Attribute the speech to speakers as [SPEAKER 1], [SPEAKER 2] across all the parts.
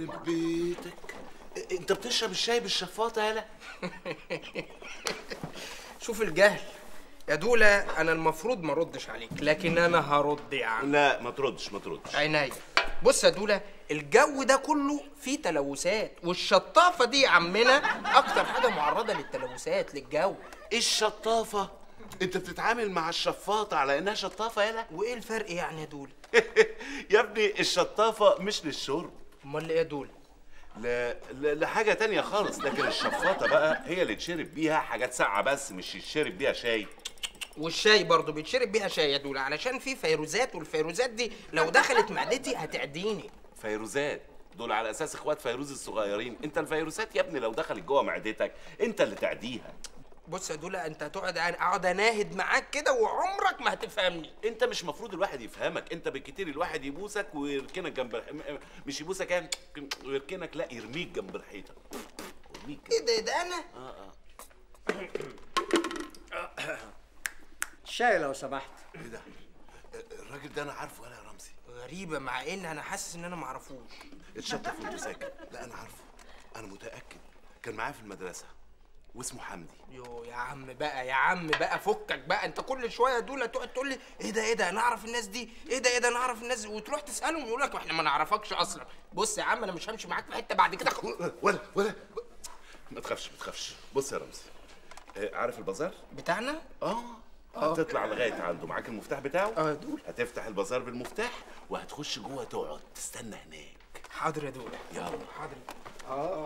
[SPEAKER 1] يخرب بيتك انت بتشرب الشاي بالشفاطه يالا
[SPEAKER 2] شوف الجهل يا دولة أنا المفروض ما أردش عليك لكن أنا هرد يا عم
[SPEAKER 1] لا ما تردش ما تردش
[SPEAKER 2] عينيا بص يا دولة الجو ده كله فيه تلوثات والشطافة دي يا عمنا أكتر حاجة معرضة للتلوثات للجو
[SPEAKER 1] ايه الشطافه انت بتتعامل مع الشفاطه على انها شطافه يالا
[SPEAKER 2] وإيه الفرق يعني يا دولة؟
[SPEAKER 1] يا ابني الشطافه مش للشرب
[SPEAKER 2] أمال إيه يا دولة؟
[SPEAKER 1] لا لا- لحاجه تانية خالص لكن الشفاطه بقى هي اللي تشرب بيها حاجات ساقعه بس مش يتشرب بيها شاي
[SPEAKER 2] والشاي برضه بيتشرب بيها شاي يا دولة علشان فيه فيروزات والفيروزات دي لو دخلت معدتي هتعديني
[SPEAKER 1] فيروزات دول على اساس اخوات فيروز الصغيرين انت الفيروسات يا ابني لو دخلت جوه معدتك انت اللي تعديها
[SPEAKER 2] بص يا دولة أنت هتقعد أقعد أناهد معاك كده وعمرك ما هتفهمني
[SPEAKER 1] انت مش مفروض الواحد يفهمك انت بالكتير الواحد يبوسك ويركنك جنب الح... م- مش يبوسك يعني ويركنك لا يرميك جنب الحيطه يرميك
[SPEAKER 2] إيه ده ده أنا؟
[SPEAKER 3] شاي لو سمحت
[SPEAKER 1] ايه ده الراجل ده انا عارفه ولا يا رمزي
[SPEAKER 2] غريبة مع إن أنا حاسس إن أنا معرفوش
[SPEAKER 1] اتشطف وانت ساكت لا انا عارفه انا متاكد كان معايا في المدرسه واسمه حمدي
[SPEAKER 2] يو يا عم بقى يا عم بقى فكك بقى انت كل شويه دول تقعد تقول لي ايه ده ايه ده انا اعرف الناس دي ايه ده ايه ده انا اعرف الناس دي وتروح تسالهم يقول لك احنا ما نعرفكش اصلا بص يا عم انا مش همشي معاك في حته بعد كده خ-
[SPEAKER 1] ولا ولا ما تخافش ما تخافش بص يا رمزي آه، عارف البازار
[SPEAKER 2] بتاعنا
[SPEAKER 1] اه هتطلع لغايه عنده معاك المفتاح بتاعه
[SPEAKER 2] اه دول
[SPEAKER 1] هتفتح البازار بالمفتاح وهتخش جوه تقعد تستنى هناك
[SPEAKER 2] حاضر يا دول
[SPEAKER 1] يلا
[SPEAKER 2] حاضر اه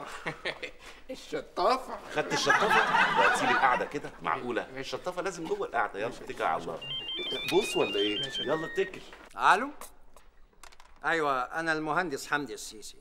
[SPEAKER 2] الشطافه
[SPEAKER 1] خدت الشطافه وهتسيب القعده كده معقوله الشطافه لازم جوه القعده يلا اتكل على الله بص ولا ايه يلا اتكل
[SPEAKER 3] الو ايوه انا المهندس حمدي السيسي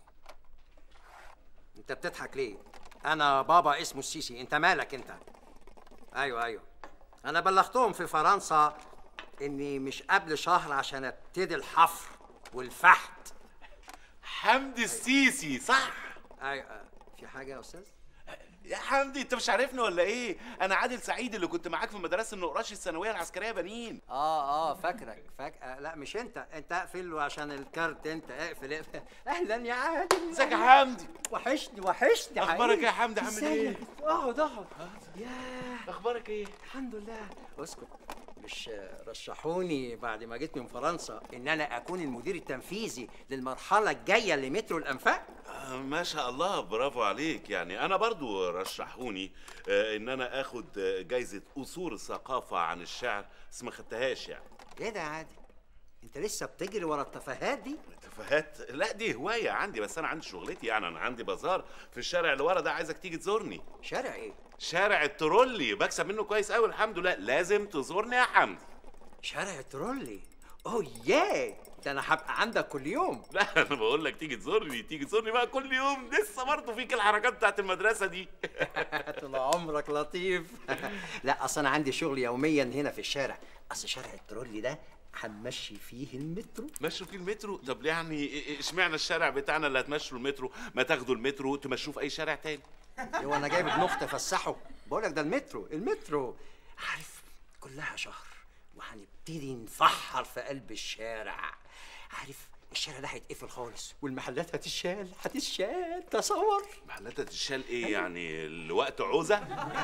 [SPEAKER 3] انت بتضحك ليه انا بابا اسمه السيسي انت مالك انت ايوه ايوه انا بلغتهم في فرنسا اني مش قبل شهر عشان ابتدي الحفر والفحت
[SPEAKER 1] حمدي السيسي صح
[SPEAKER 3] ايوه في حاجه يا استاذ
[SPEAKER 1] يا حمدي انت مش عارفني ولا ايه انا عادل سعيد اللي كنت معاك في مدرسه النقراش الثانويه العسكريه بنين
[SPEAKER 3] اه اه فاكرك فاك آه لا مش انت انت اقفل له عشان الكارت انت اقفل اقفل اهلا يا عادل
[SPEAKER 1] ازيك يا حمدي
[SPEAKER 3] وحشني وحشني
[SPEAKER 1] اخبارك
[SPEAKER 3] حقيقي.
[SPEAKER 1] إيه يا حمدي عامل ايه
[SPEAKER 3] ازيك؟ اقعد اقعد ياه
[SPEAKER 1] اخبارك ايه
[SPEAKER 3] الحمد لله اسكت مش رشحوني بعد ما جيت من فرنسا ان انا اكون المدير التنفيذي للمرحله الجايه لمترو الانفاق
[SPEAKER 1] آه، ما شاء الله برافو عليك يعني انا برضو رشحوني آه، ان انا اخد آه، جايزه اصول الثقافه عن الشعر بس ما خدتهاش يعني
[SPEAKER 3] ايه ده يا عادل انت لسه بتجري ورا التفاهات دي
[SPEAKER 1] تفاهات لا دي هوايه عندي بس انا عندي شغلتي يعني انا عندي بازار في الشارع اللي ورا ده عايزك تيجي تزورني
[SPEAKER 3] شارع ايه
[SPEAKER 1] شارع الترولي بكسب منه كويس قوي الحمد لله لازم تزورني يا حمدي
[SPEAKER 3] شارع الترولي اوه ياه ده انا هبقى عندك كل يوم
[SPEAKER 1] لا انا بقول لك تيجي تزورني تيجي تزورني بقى كل يوم لسه برضه فيك الحركات بتاعت المدرسه دي
[SPEAKER 3] طول عمرك لطيف لا اصل انا عندي شغل يوميا هنا في الشارع اصل شارع الترولي ده هنمشي فيه المترو
[SPEAKER 1] مشوا فيه المترو طب يعني إيه- اشمعنى الشارع بتاعنا اللي هتمشوا المترو ما تاخدوا المترو تمشوه في اي شارع تاني
[SPEAKER 3] هو انا جايب ابن اختي افسحه بقول لك ده المترو المترو عارف كلها شهر وهنبتدي نفحر في قلب الشارع عارف الشارع ده هيتقفل خالص والمحلات هتشال هتشال تصور
[SPEAKER 1] محلات تشال ايه يعني لوقت عوزه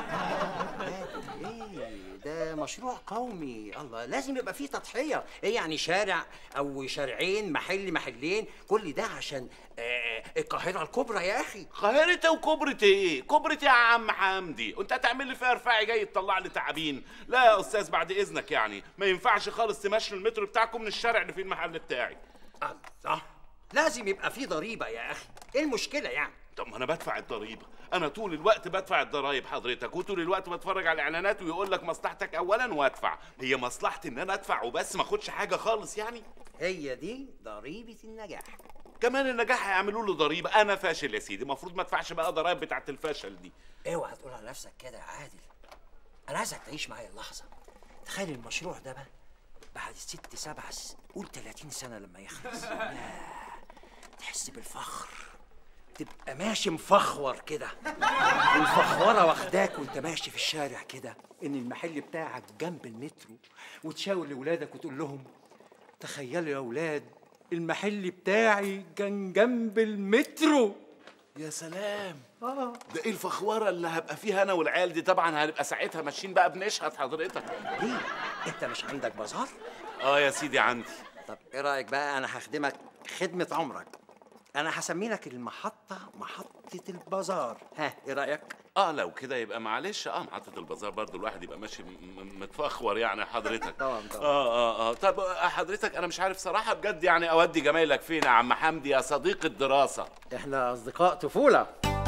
[SPEAKER 3] ايه ده مشروع قومي الله لازم يبقى فيه تضحيه ايه يعني شارع او شارعين محل محلين كل ده عشان آه القاهره الكبرى يا اخي
[SPEAKER 1] قاهرة وكبرة ايه؟ كبرة يا عم حمدي، وانت هتعمل لي فيها رفاعي جاي تطلع لي تعابين، لا يا استاذ بعد اذنك يعني، ما ينفعش خالص تمشوا المترو بتاعكم من الشارع اللي فيه المحل بتاعي.
[SPEAKER 3] الله لازم يبقى فيه ضريبه يا اخي ايه المشكله يعني
[SPEAKER 1] طب ما انا بدفع الضريبة، انا طول الوقت بدفع الضرايب حضرتك، وطول الوقت بتفرج على الاعلانات ويقول لك مصلحتك اولا وادفع، هي مصلحتي ان انا ادفع وبس ما اخدش حاجة خالص يعني؟
[SPEAKER 3] هي دي ضريبه النجاح
[SPEAKER 1] كمان النجاح هيعملوا له ضريبة، انا فاشل يا سيدي، المفروض ما ادفعش بقى ضرايب بتاعت الفشل دي.
[SPEAKER 3] اوعى تقول على نفسك كده يا عادل انا عايزك تعيش معايا اللحظه تخيل المشروع ده بقى بعد ست سبع س... قول 30 سنه لما يخلص ياه، تحس بالفخر تبقى ماشي مفخور كده والفخوره واخداك وانت ماشي في الشارع كده ان المحل بتاعك جنب المترو وتشاور لاولادك وتقول لهم تخيلوا يا اولاد
[SPEAKER 4] المحل بتاعي كان جنب المترو
[SPEAKER 1] يا سلام ده ايه الفخوره اللي هبقى فيها انا والعيال دي طبعا هنبقى ساعتها ماشيين بقى بنشهد حضرتك
[SPEAKER 3] ليه انت مش عندك بازار
[SPEAKER 1] اه يا سيدي عندي
[SPEAKER 3] طب ايه رايك بقى انا هخدمك خدمه عمرك انا هسمي لك المحطه محطه البازار ها ايه رايك
[SPEAKER 1] اه لو كده يبقى معلش اه محطة البازار برضو الواحد يبقى ماشي م- م- متفخور يعني حضرتك
[SPEAKER 3] طبعاً، طبعاً.
[SPEAKER 1] اه اه اه طب آه، حضرتك انا مش عارف صراحة بجد يعني اودي جمايلك فين يا عم حمدي يا صديق الدراسة
[SPEAKER 3] احنا اصدقاء طفوله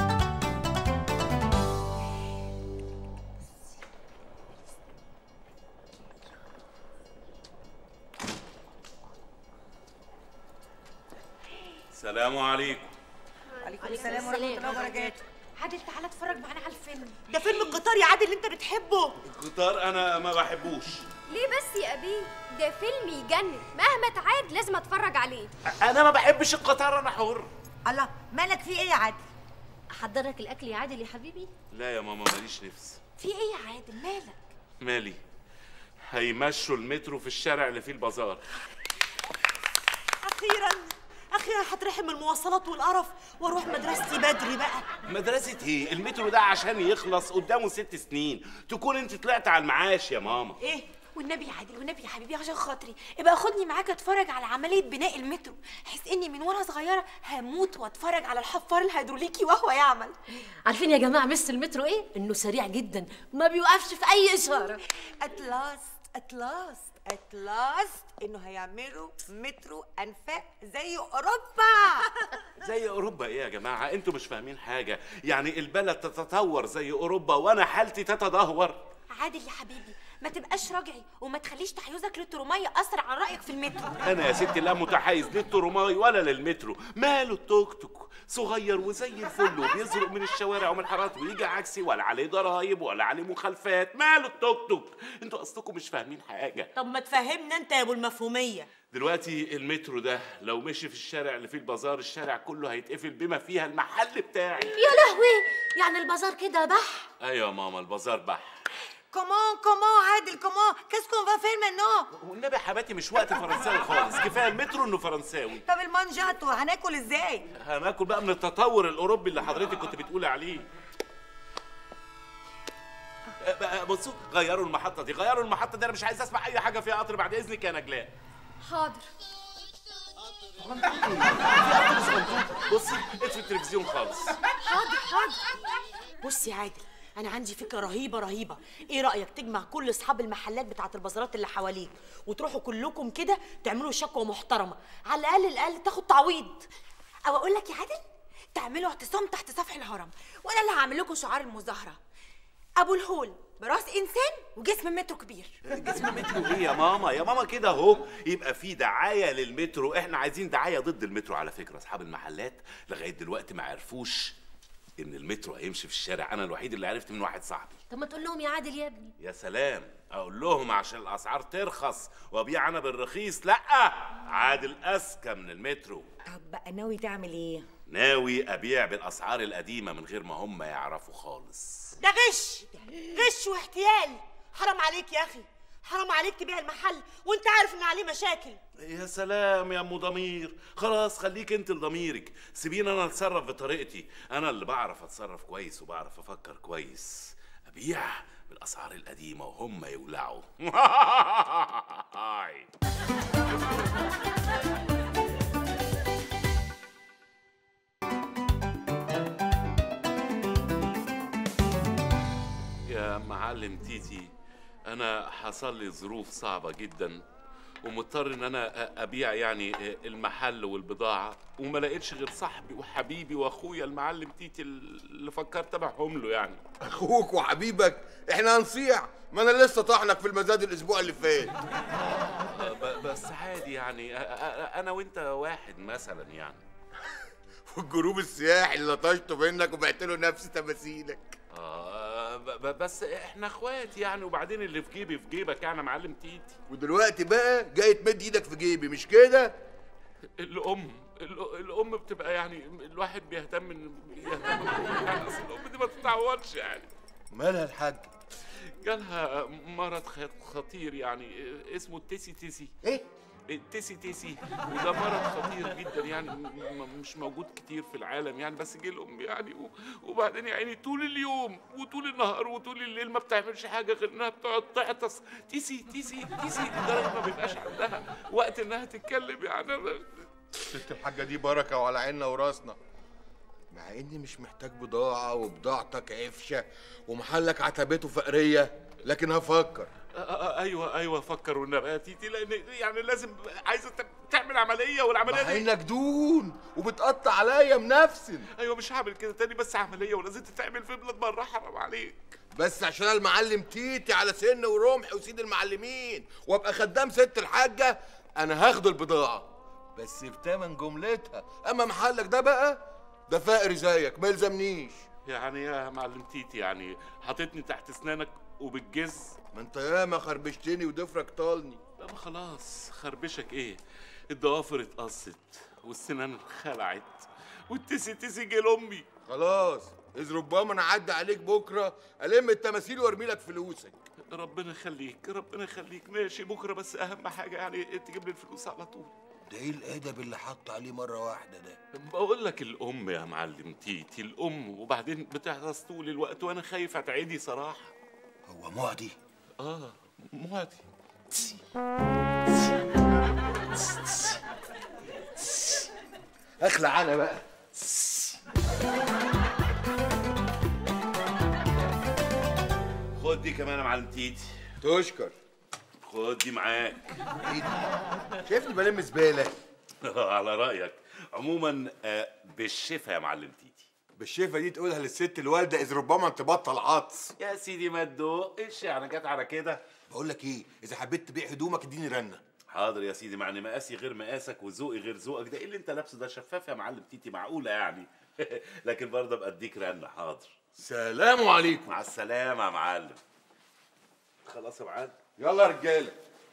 [SPEAKER 1] السلام عليكم
[SPEAKER 5] عليكم السلام ورحمة الله وبركاته
[SPEAKER 6] عادل تعالى اتفرج معانا على الفيلم
[SPEAKER 5] ده فيلم القطار يا عادل اللي انت بتحبه
[SPEAKER 1] القطار انا ما بحبوش
[SPEAKER 7] ليه بس يا أبي ده فيلم يجنن مهما تعاد لازم اتفرج عليه
[SPEAKER 1] انا ما بحبش القطار انا حر
[SPEAKER 5] الله مالك في ايه يا عادل
[SPEAKER 6] احضرك الاكل يا عادل يا حبيبي
[SPEAKER 1] لا يا ماما ماليش نفس
[SPEAKER 6] في ايه يا عادل مالك
[SPEAKER 1] مالي هيمشوا المترو في الشارع اللي فيه البازار
[SPEAKER 5] اخيرا اخيرا هترحم من المواصلات والقرف واروح مدرستي بدري بقى
[SPEAKER 1] مدرسة ايه؟ المترو ده عشان يخلص قدامه ست سنين تكون انت طلعت على المعاش يا ماما
[SPEAKER 5] ايه
[SPEAKER 6] والنبي يا عادل والنبي يا حبيبي عشان خاطري ابقى خدني معاك اتفرج على عمليه بناء المترو حيث اني من وانا صغيره هموت واتفرج على الحفار الهيدروليكي وهو يعمل
[SPEAKER 8] عارفين يا جماعه مس المترو ايه انه سريع جدا ما بيوقفش في اي اشاره
[SPEAKER 5] ات لاست ات لاست ات لاست انه هيعملوا مترو انفاق زي اوروبا
[SPEAKER 1] زي اوروبا ايه يا جماعة؟ انتوا مش فاهمين حاجة يعني البلد تتطور زي اوروبا وانا حالتي تتدهور
[SPEAKER 6] عادل يا حبيبي ما تبقاش راجعي وما تخليش تحيزك للترمية أثر عن رأيك في المترو
[SPEAKER 1] انا يا ستي لا متحيز للترماي ولا للمترو ماله التوك توك صغير وزي الفل وبيزرق من الشوارع ومن الحارات ويجي عكسي ولا عليه ضرايب ولا عليه مخالفات ماله التوك توك انتوا اصلكم مش فاهمين حاجه
[SPEAKER 5] طب ما تفهمنا انت يا ابو المفهوميه
[SPEAKER 1] دلوقتي المترو ده لو مشي في الشارع اللي فيه البازار الشارع كله هيتقفل بما فيها المحل بتاعي
[SPEAKER 8] يا لهوي يعني البازار كده بح
[SPEAKER 1] ايوه يا ماما البازار بح
[SPEAKER 5] كومون كومون عادل كومون كاس كون فا فير مانون
[SPEAKER 1] والنبي يا حباتي مش وقت فرنساوي خالص كفايه المترو انه فرنساوي
[SPEAKER 5] طب المانجاتو هناكل ازاي
[SPEAKER 1] هناكل بقى من التطور الاوروبي اللي حضرتك كنت بتقولي عليه أه، بقى بصوا غيروا المحطه دي غيروا المحطه دي انا مش عايز اسمع اي حاجه فيها قطر بعد اذنك يا نجلاء
[SPEAKER 7] حاضر
[SPEAKER 1] بصي اطفي التلفزيون خالص
[SPEAKER 5] حاضر حاضر بص يا عادل انا عندي فكره رهيبه رهيبه ايه رايك تجمع كل اصحاب المحلات بتاعه البازارات اللي حواليك وتروحوا كلكم كده تعملوا شكوى محترمه على الاقل الاقل تاخد تعويض
[SPEAKER 6] أو أقول لك يا عادل تعملوا اعتصام تحت سفح الهرم وأنا اللي هعمل لكم شعار المظاهرة أبو الهول براس إنسان وجسم مترو كبير
[SPEAKER 1] جسم المترو ايه يا ماما يا ماما كده اهو يبقى في دعايه للمترو احنا عايزين دعايه ضد المترو على فكره اصحاب المحلات لغايه دلوقتي ما عرفوش ان المترو هيمشي في الشارع انا الوحيد اللي عرفت من واحد صاحبي
[SPEAKER 8] طب ما تقول لهم يا عادل يا ابني
[SPEAKER 1] يا سلام اقول لهم عشان الاسعار ترخص وابيع انا بالرخيص لا عادل اذكى من المترو
[SPEAKER 5] طب بقى ناوي تعمل ايه
[SPEAKER 1] ناوي ابيع بالاسعار القديمه من غير ما هم يعرفوا خالص
[SPEAKER 5] ده غش غش واحتيال حرام عليك يا اخي حرام عليك تبيع المحل وانت عارف ان عليه مشاكل
[SPEAKER 1] يا سلام يا ام ضمير خلاص خليك انت لضميرك سيبيني انا اتصرف بطريقتي انا اللي بعرف اتصرف كويس وبعرف افكر كويس ابيع بالاسعار القديمه وهم يولعوا يا معلم تيتي انا حصل لي ظروف صعبه جدا ومضطر ان انا أ- ابيع يعني المحل والبضاعه وما لقيتش غير صاحبي وحبيبي واخويا المعلم تيتي اللي فكرت ابيعهم له يعني
[SPEAKER 9] اخوك وحبيبك احنا هنصيع ما انا لسه طاحنك في المزاد الاسبوع اللي فات
[SPEAKER 1] ب- بس عادي يعني أ- أ- انا وانت واحد مثلا يعني
[SPEAKER 9] والجروب السياحي اللي لطشته منك وبعت له نفس تماثيلك
[SPEAKER 1] آه ب- ب- بس احنا اخوات يعني وبعدين اللي في جيبي في جيبك يعني يا معلم تيتي
[SPEAKER 9] ودلوقتي بقى جاي تمد ايدك في جيبي مش كده
[SPEAKER 1] الام ال- الام بتبقى يعني الواحد بيهتم إن- يهتم يعني أصل الام دي ما تتعوضش يعني
[SPEAKER 9] مالها الحاج
[SPEAKER 1] جالها مرض خ- خطير يعني اسمه التسي تسي
[SPEAKER 9] ايه
[SPEAKER 1] تيسي تيسي وده مرض خطير جدا يعني م- م- مش موجود كتير في العالم يعني بس جه الام يعني و- وبعدين يعني طول اليوم وطول النهار وطول الليل ما بتعملش حاجه غير انها بتقعد تعطس تيسي تيسي تيسي لدرجه ما بيبقاش عندها وقت انها تتكلم يعني
[SPEAKER 9] ست الحاجة دي بركة وعلى عيننا وراسنا مع اني مش محتاج بضاعة وبضاعتك عفشة ومحلك عتبته فقرية لكن هفكر
[SPEAKER 1] آه، آه، ايوه ايوه فكر والنبي يا تيتي لان يعني لازم عايزه ت- تعمل عمليه والعمليه
[SPEAKER 9] مع
[SPEAKER 1] دي
[SPEAKER 9] انك دون وبتقطع عليا منفسن
[SPEAKER 1] ايوه مش هعمل كده تاني بس عمليه ولازم تتعمل في بلاد بره حرام عليك
[SPEAKER 9] بس عشان المعلم تيتي على سن ورمح وسيد المعلمين وابقى خدام ست الحاجة انا هاخد البضاعة بس بتمن جملتها اما محلك ده بقى ده فقري زيك ما يلزمنيش
[SPEAKER 1] يعني يا معلم تيتي يعني حاططني تحت اسنانك وبالجز
[SPEAKER 9] ما انت ياما خربشتني وضفرك طالني
[SPEAKER 1] لا ما خلاص خربشك ايه الضوافر اتقصت والسنان خلعت والتسي تسي جه لامي
[SPEAKER 9] خلاص اذ ربما انا اعدي عليك بكره الم التماثيل وارمي لك فلوسك
[SPEAKER 1] ربنا يخليك ربنا يخليك ماشي بكره بس اهم حاجه يعني تجيب لي الفلوس على طول
[SPEAKER 9] ده ايه الادب اللي حط عليه مره واحده ده
[SPEAKER 1] بقول لك الام يا معلم تيتي الام وبعدين بتعطس طول الوقت وانا خايف اتعدي صراحه
[SPEAKER 9] هو معدي
[SPEAKER 1] اه معدي
[SPEAKER 9] اخلع انا بقى
[SPEAKER 1] خد دي كمان يا معلم تيتي
[SPEAKER 9] تشكر
[SPEAKER 1] خد دي معاك
[SPEAKER 9] ايه دي شايفني بلم زباله
[SPEAKER 1] على رايك عموما آه، بالشفا يا معلم تيتي
[SPEAKER 9] بالشفه دي تقولها للست الوالده اذ ربما تبطل عطس
[SPEAKER 1] يا سيدي ما تدوقش يعني جت على كده
[SPEAKER 9] بقول لك ايه اذا حبيت تبيع هدومك اديني رنه
[SPEAKER 1] حاضر يا سيدي معني مقاسي غير مقاسك وذوقي غير ذوقك ده ايه اللي انت لابسه ده شفاف يا معلم تيتي معقوله يعني لكن برضه ابقى اديك رنه حاضر
[SPEAKER 9] سلام عليكم
[SPEAKER 1] مع السلامه يا معلم خلاص يا معلم
[SPEAKER 9] يلا يا رجاله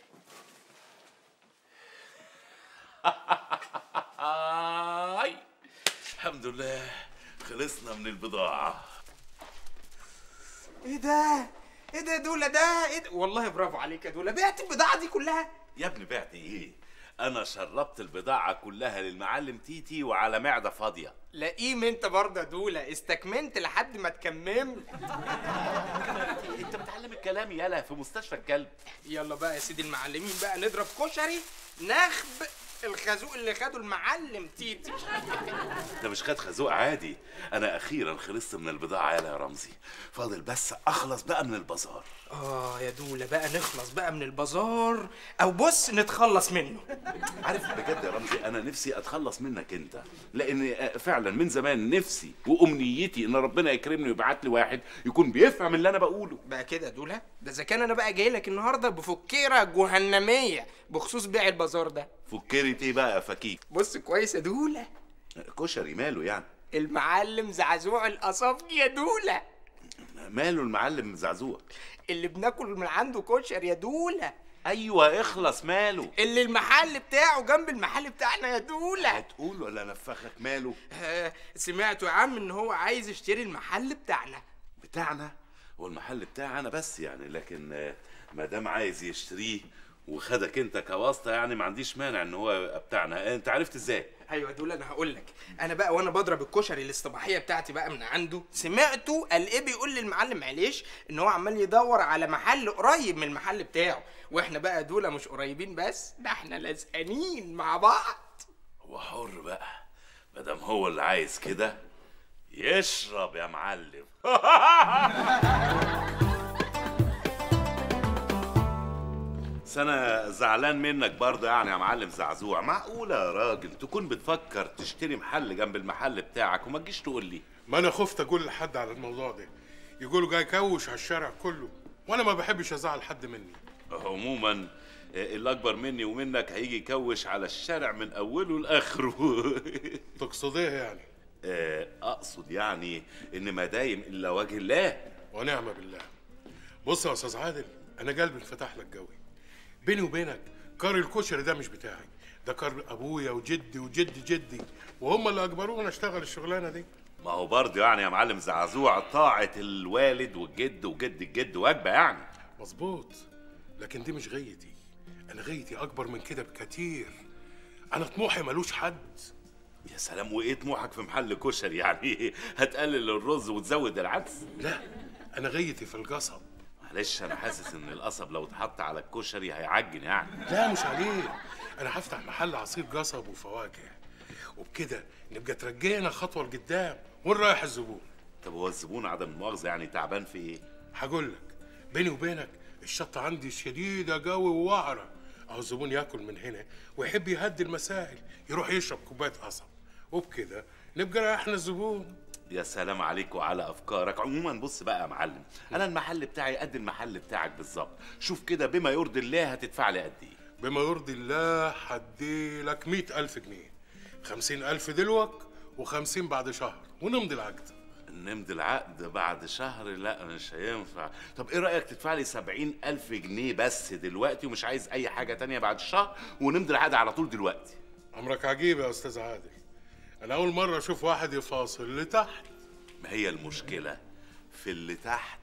[SPEAKER 1] آي الحمد لله خلصنا من البضاعة
[SPEAKER 2] ايه ده ايه ده يا دولا ده ايه ده والله برافو عليك يا دولا بعت البضاعه دي كلها
[SPEAKER 1] يا ابني بعت ايه؟ أنا شربت البضاعة كلها للمعلم تيتي وعلى معدة فاضية
[SPEAKER 2] لئيم انت برضه يا دولا استكمنت لحد ما تكممت
[SPEAKER 1] أنت بتعلم الكلام يالا في مستشفى الكلب
[SPEAKER 2] يلا بقى يا سيدي المعلمين بقى نضرب كشري نخب الخازوق اللي خده المعلم تيتي
[SPEAKER 1] ده مش خد خازوق عادي أنا أخيرا خلصت من البضاعة يالا يا رمزي فاضل بس أخلص بقى من البازار
[SPEAKER 2] اه يا دولا بقى نخلص بقى من البازار او بص نتخلص منه
[SPEAKER 1] عارف بجد يا رمزي انا نفسي اتخلص منك انت لان فعلا من زمان نفسي وامنيتي ان ربنا يكرمني ويبعت لي واحد يكون بيفهم اللي انا بقوله
[SPEAKER 2] بقى كده يا دولا ده اذا كان انا بقى جاي لك النهارده بفكيره جهنميه بخصوص بيع البازار ده
[SPEAKER 1] فكرة ايه بقى يا فكيك
[SPEAKER 2] بص كويس يا دولا
[SPEAKER 1] كشري ماله يعني
[SPEAKER 2] المعلم زعزوع القصافجي يا دولا
[SPEAKER 1] ماله المعلم زعزوع
[SPEAKER 2] اللي بناكل من عنده كشري يا دولا
[SPEAKER 1] ايوه اخلص ماله
[SPEAKER 2] اللي المحل بتاعه جنب المحل بتاعنا يا دولا
[SPEAKER 1] هتقول ولا نفخك ماله
[SPEAKER 2] آه سمعتوا يا عم ان هو عايز يشتري المحل بتاعنا
[SPEAKER 1] بتاعنا هو المحل بتاعي انا بس يعني لكن آه، ما دام عايز يشتريه وخدك انت كواسطه يعني ما عنديش مانع ان هو يبقى بتاعنا انت عرفت ازاي
[SPEAKER 2] ايوه دول انا هقول لك انا بقى وانا بضرب الكشري الاصطباحيه بتاعتي بقى من عنده سمعته قال ايه بيقول للمعلم معلش ان هو عمال يدور على محل قريب من المحل بتاعه واحنا بقى دول مش قريبين بس ده احنا لازقانين مع بعض
[SPEAKER 1] هو حر بقى ما دام هو اللي عايز كده يشرب يا معلم بس انا زعلان منك برضه يعني يا معلم زعزوع معقوله يا راجل تكون بتفكر تشتري محل جنب المحل بتاعك وما تجيش تقول لي
[SPEAKER 10] ما انا خفت اقول لحد على الموضوع ده يقولوا جاي كوش على الشارع كله وانا ما بحبش ازعل حد مني
[SPEAKER 1] عموما آه، اللي اكبر مني ومنك هيجي يكوش على الشارع من اوله لاخره
[SPEAKER 10] تقصد ايه يعني
[SPEAKER 1] آه، اقصد يعني ان ما دايم الا وجه الله
[SPEAKER 10] ونعم بالله بص يا استاذ عادل انا قلبي انفتح لك قوي بيني وبينك كار الكشري ده مش بتاعي ده كار ابويا وجدي وجد جدي وهم اللي اجبروني اشتغل الشغلانه دي
[SPEAKER 1] ما هو برضه يعني يا معلم زعزوع طاعة الوالد والجد وجد الجد واجبة يعني
[SPEAKER 10] مظبوط لكن دي مش غيتي انا غايتي اكبر من كده بكتير انا طموحي ملوش حد
[SPEAKER 1] يا سلام وايه طموحك في محل كشري يعني هتقلل الرز وتزود العدس
[SPEAKER 10] لا انا غايتي في القصب
[SPEAKER 1] معلش انا حاسس ان القصب لو اتحط على الكشري هيعجن يعني
[SPEAKER 10] لا مش عليه انا هفتح محل عصير قصب وفواكه وبكده نبقى ترجينا خطوه لقدام وين رايح الزبون
[SPEAKER 1] طب هو الزبون عدم المؤاخذه يعني تعبان في ايه
[SPEAKER 10] هقول لك بيني وبينك الشطه عندي شديده قوي ووعره اهو الزبون ياكل من هنا ويحب يهدي المسائل يروح يشرب كوبايه قصب وبكده نبقى ريحنا الزبون
[SPEAKER 1] يا سلام عليك وعلى افكارك عموما بص بقى يا معلم انا المحل بتاعي قد المحل بتاعك بالظبط شوف كده بما يرضي الله هتدفع لي قد ايه
[SPEAKER 10] بما يرضي الله هدي لك مئة ألف جنيه خمسين ألف دلوك وخمسين بعد شهر ونمضي العقد
[SPEAKER 1] نمضي العقد بعد شهر لا مش هينفع طب ايه رايك تدفع لي سبعين الف جنيه بس دلوقتي ومش عايز اي حاجه تانية بعد الشهر ونمضي العقد على طول دلوقتي
[SPEAKER 10] أمرك عجيب يا أستاذ عادل أنا أول مرة أشوف واحد يفاصل لتحت
[SPEAKER 1] ما هي المشكله في اللي تحت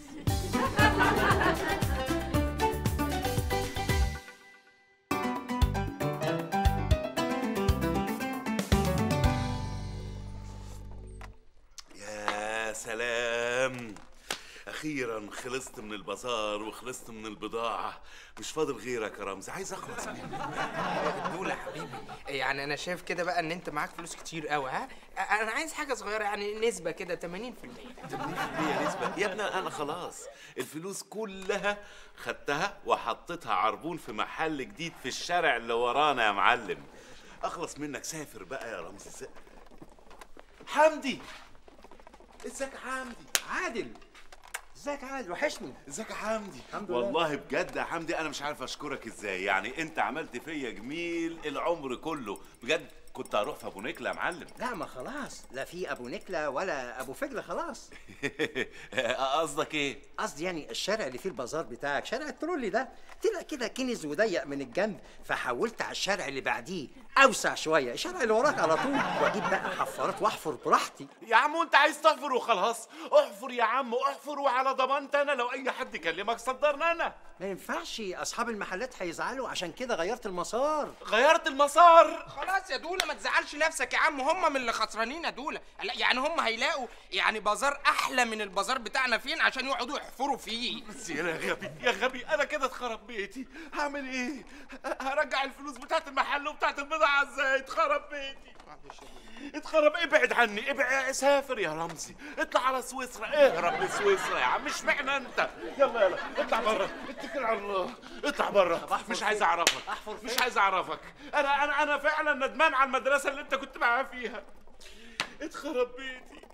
[SPEAKER 1] يا سلام اخيرا خلصت من البازار وخلصت من البضاعه مش فاضل غيرك يا رمزي عايز اخلص منك
[SPEAKER 2] دول يا حبيبي يعني انا شايف كده بقى ان انت معاك فلوس كتير قوي ها انا عايز حاجه صغيره يعني نسبه كده 80%
[SPEAKER 1] 80% نسبة يا ابني انا خلاص الفلوس كلها خدتها وحطيتها عربون في محل جديد في الشارع اللي ورانا يا معلم اخلص منك سافر بقى يا رمزي س- حمدي ازيك يا حمدي
[SPEAKER 3] عادل ازيك يا عادل وحشني
[SPEAKER 1] ازيك يا حمدي
[SPEAKER 3] الحمد لله.
[SPEAKER 1] والله بجد يا حمدي انا مش عارف اشكرك ازاي يعني انت عملت فيا جميل العمر كله بجد كنت هروح في ابو نكله يا معلم
[SPEAKER 3] لا ما خلاص لا في ابو نكله ولا ابو فجله خلاص
[SPEAKER 1] قصدك ايه
[SPEAKER 3] قصدي يعني الشارع اللي فيه البازار بتاعك شارع الترولي ده طلع كده كنز وضيق من الجنب فحولت على الشارع اللي بعديه اوسع شويه الشارع اللي وراك على طول واجيب بقى حفارات واحفر براحتي
[SPEAKER 1] يا عم وانت عايز تحفر وخلاص احفر يا عم احفر وعلى ضمانتي انا لو اي حد كلمك صدرنا انا
[SPEAKER 3] ما ينفعش اصحاب المحلات هيزعلوا عشان كده غيرت المسار
[SPEAKER 1] غيرت المسار
[SPEAKER 2] خلاص يا دوله ما تزعلش نفسك يا عم هم من اللي خسرانين يا دوله لا يعني هم هيلاقوا يعني بازار احلى من البازار بتاعنا فين عشان يقعدوا يحفروا فيه
[SPEAKER 1] بس يا غبي يا غبي انا كده اتخرب بيتي هعمل ايه ه- هرجع الفلوس بتاعت المحل وبتاعت البضاعه ازاي اتخرب بيتي اتخرب ابعد عني ابعد سافر يا رمزي اطلع على سويسرا اهرب لسويسرا يا عم مش معنى انت يلا يلا اطلع بره اتكل على الله اطلع بره مش عايز اعرفك مش عايز اعرفك انا انا انا فعلا ندمان على المدرسه اللي انت كنت معايا فيها اتخرب بيتي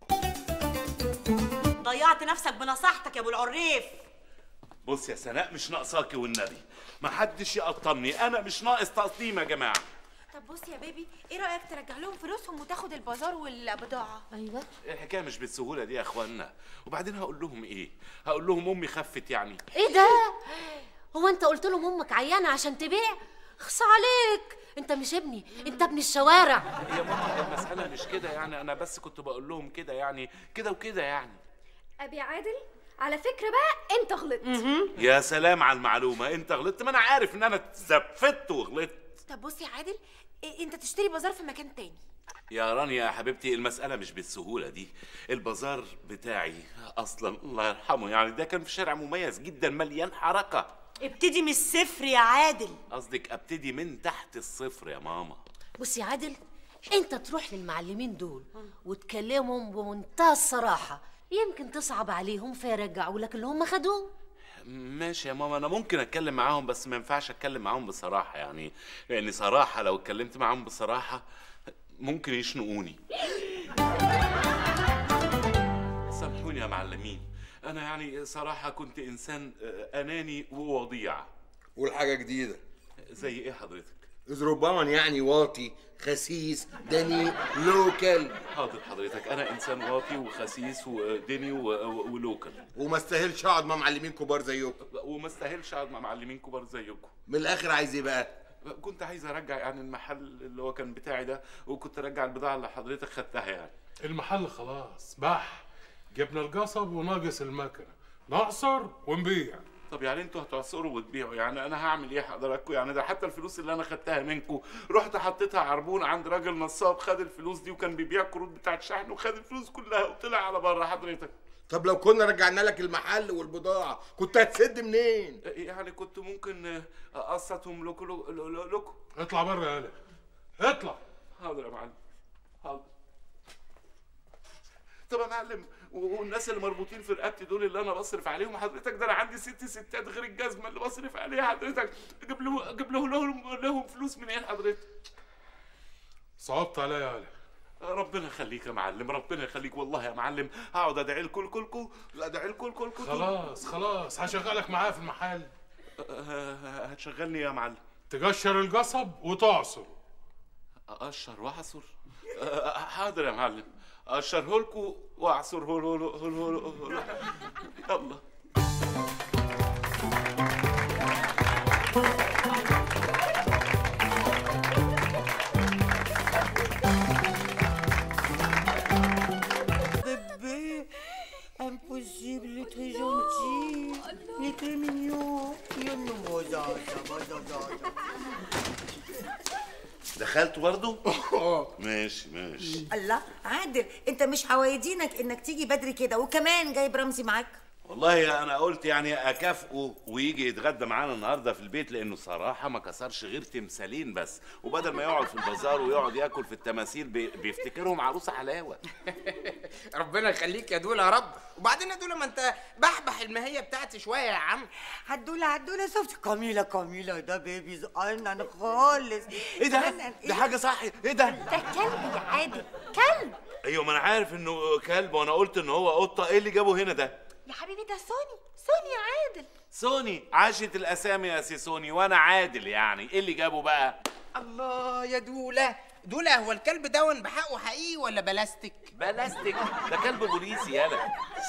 [SPEAKER 5] ضيعت نفسك بنصيحتك يا ابو العريف
[SPEAKER 1] بص يا سناء مش ناقصاكي والنبي ما حدش يقطمني انا مش ناقص تقطيم يا جماعه
[SPEAKER 6] طب بص يا بيبي ايه رايك ترجع لهم فلوسهم وتاخد البازار والبضاعه
[SPEAKER 8] ايوه
[SPEAKER 1] الحكايه مش بالسهوله دي يا اخوانا وبعدين هقول لهم ايه هقول لهم امي خفت يعني
[SPEAKER 8] ايه ده هو انت قلت لهم امك عيانه عشان تبيع خص عليك انت مش ابني انت ابن الشوارع
[SPEAKER 1] يا ماما المساله مش كده يعني انا بس كنت بقول لهم كده يعني كده وكده يعني
[SPEAKER 7] ابي عادل على فكره بقى انت غلطت
[SPEAKER 1] يا سلام على المعلومه انت غلطت ما انا عارف ان انا اتزفت وغلطت
[SPEAKER 6] طب بص يا عادل إيه انت تشتري بازار في مكان تاني
[SPEAKER 1] يا رانيا يا حبيبتي المسألة مش بالسهولة دي البازار بتاعي أصلا الله يرحمه يعني ده كان في شارع مميز جدا مليان حركة
[SPEAKER 5] ابتدي من الصفر يا عادل
[SPEAKER 1] قصدك أبتدي من تحت الصفر يا ماما
[SPEAKER 8] بص يا عادل انت تروح للمعلمين دول وتكلمهم بمنتهى الصراحه يمكن تصعب عليهم فيرجعوا لك اللي هم خدوه
[SPEAKER 1] ماشي يا ماما أنا ممكن أتكلم معاهم بس ما ينفعش أتكلم معاهم بصراحة يعني لأن صراحة لو اتكلمت معاهم بصراحة ممكن يشنقوني سامحوني يا معلمين أنا يعني صراحة كنت إنسان آه، أناني ووضيع
[SPEAKER 9] والحاجة جديدة
[SPEAKER 1] زي إيه حضرتك؟
[SPEAKER 9] إذ ربما يعني واطي خسيس دني لوكال
[SPEAKER 1] حاضر حضرتك انا انسان واطي وخسيس ودني و- و- ولوكال
[SPEAKER 9] وما استاهلش اقعد مع معلمين كبار زيكم
[SPEAKER 1] وما استاهلش اقعد مع معلمين كبار زيكم
[SPEAKER 9] من الاخر عايز ايه بقى
[SPEAKER 1] كنت عايز ارجع يعني المحل اللي هو كان بتاعي ده وكنت ارجع البضاعه اللي حضرتك خدتها يعني
[SPEAKER 10] المحل خلاص بح جبنا القصب وناقص المكنه نعصر ونبيع
[SPEAKER 1] طب يعني انتوا هتعصروا وتبيعوا يعني انا هعمل ايه حضراتكم يعني ده حتى الفلوس اللي انا خدتها منكم رحت حطيتها عربون عند راجل نصاب خد الفلوس دي وكان بيبيع كروت بتاعت شحن وخد الفلوس كلها وطلع على بره حضرتك
[SPEAKER 9] طب لو كنا رجعنا لك المحل والبضاعه كنت هتسد منين
[SPEAKER 1] يعني كنت ممكن اقسطهم لكم لكم
[SPEAKER 10] اطلع بره يا هلا اطلع
[SPEAKER 1] حاضر يا معلم حاضر طب يا معلم و- والناس اللي مربوطين في رقبتي دول اللي انا بصرف عليهم حضرتك ده انا عندي ست ستات غير الجزمه اللي بصرف عليها حضرتك اجيب له اجيب له لهم لهم فلوس منين حضرتك
[SPEAKER 10] صعبت عليا يا هلا
[SPEAKER 1] ربنا يخليك يا معلم ربنا يخليك والله يا معلم هقعد ادعي لكم كلكم ادعي لكم كلكم
[SPEAKER 10] خلاص خلاص هشغلك معايا في المحل
[SPEAKER 1] هتشغلني يا معلم
[SPEAKER 10] تقشر القصب وتعصر
[SPEAKER 1] اقشر واعصر أه، حاضر يا معلم اقشره لكم واعصره له يلا
[SPEAKER 11] Bébé, impossible, très gentil. Il est très mignon. Il est nouveau, ça, ça, ça, ça, ça.
[SPEAKER 1] دخلت برضه؟ ماشي ماشي
[SPEAKER 11] الله عادل انت مش عوايدينك انك تيجي بدري كده وكمان جايب رمزي معاك
[SPEAKER 1] والله انا قلت يعني اكافئه ويجي يتغدى معانا النهارده في البيت لانه صراحه ما كسرش غير تمثالين بس وبدل ما يقعد في البازار ويقعد ياكل في التماثيل بي- بيفتكرهم عروسه حلاوه
[SPEAKER 2] ربنا يخليك يا دولا يا رب وبعدين يا دولا ما انت بحبح الماهيه بتاعتي شويه يا عم
[SPEAKER 11] هدولة هدولة شفت كاميلا كاميلا ده بيبي زقلنا خالص
[SPEAKER 1] ايه ده؟ دي حاجه صح ايه ده؟
[SPEAKER 6] ده كلب يا عادل كلب
[SPEAKER 1] ايوه ما انا عارف انه كلب وانا قلت ان هو قطه ايه اللي جابه هنا ده؟
[SPEAKER 6] يا حبيبي ده سوني سوني يا عادل
[SPEAKER 1] سوني عاشت الاسامي يا سي سوني وانا عادل يعني ايه اللي جابه بقى؟
[SPEAKER 2] الله يا دولا دولا هو الكلب ده بحقه حقيقي ولا بلاستيك
[SPEAKER 1] بلاستيك ده كلب بوليسي يالا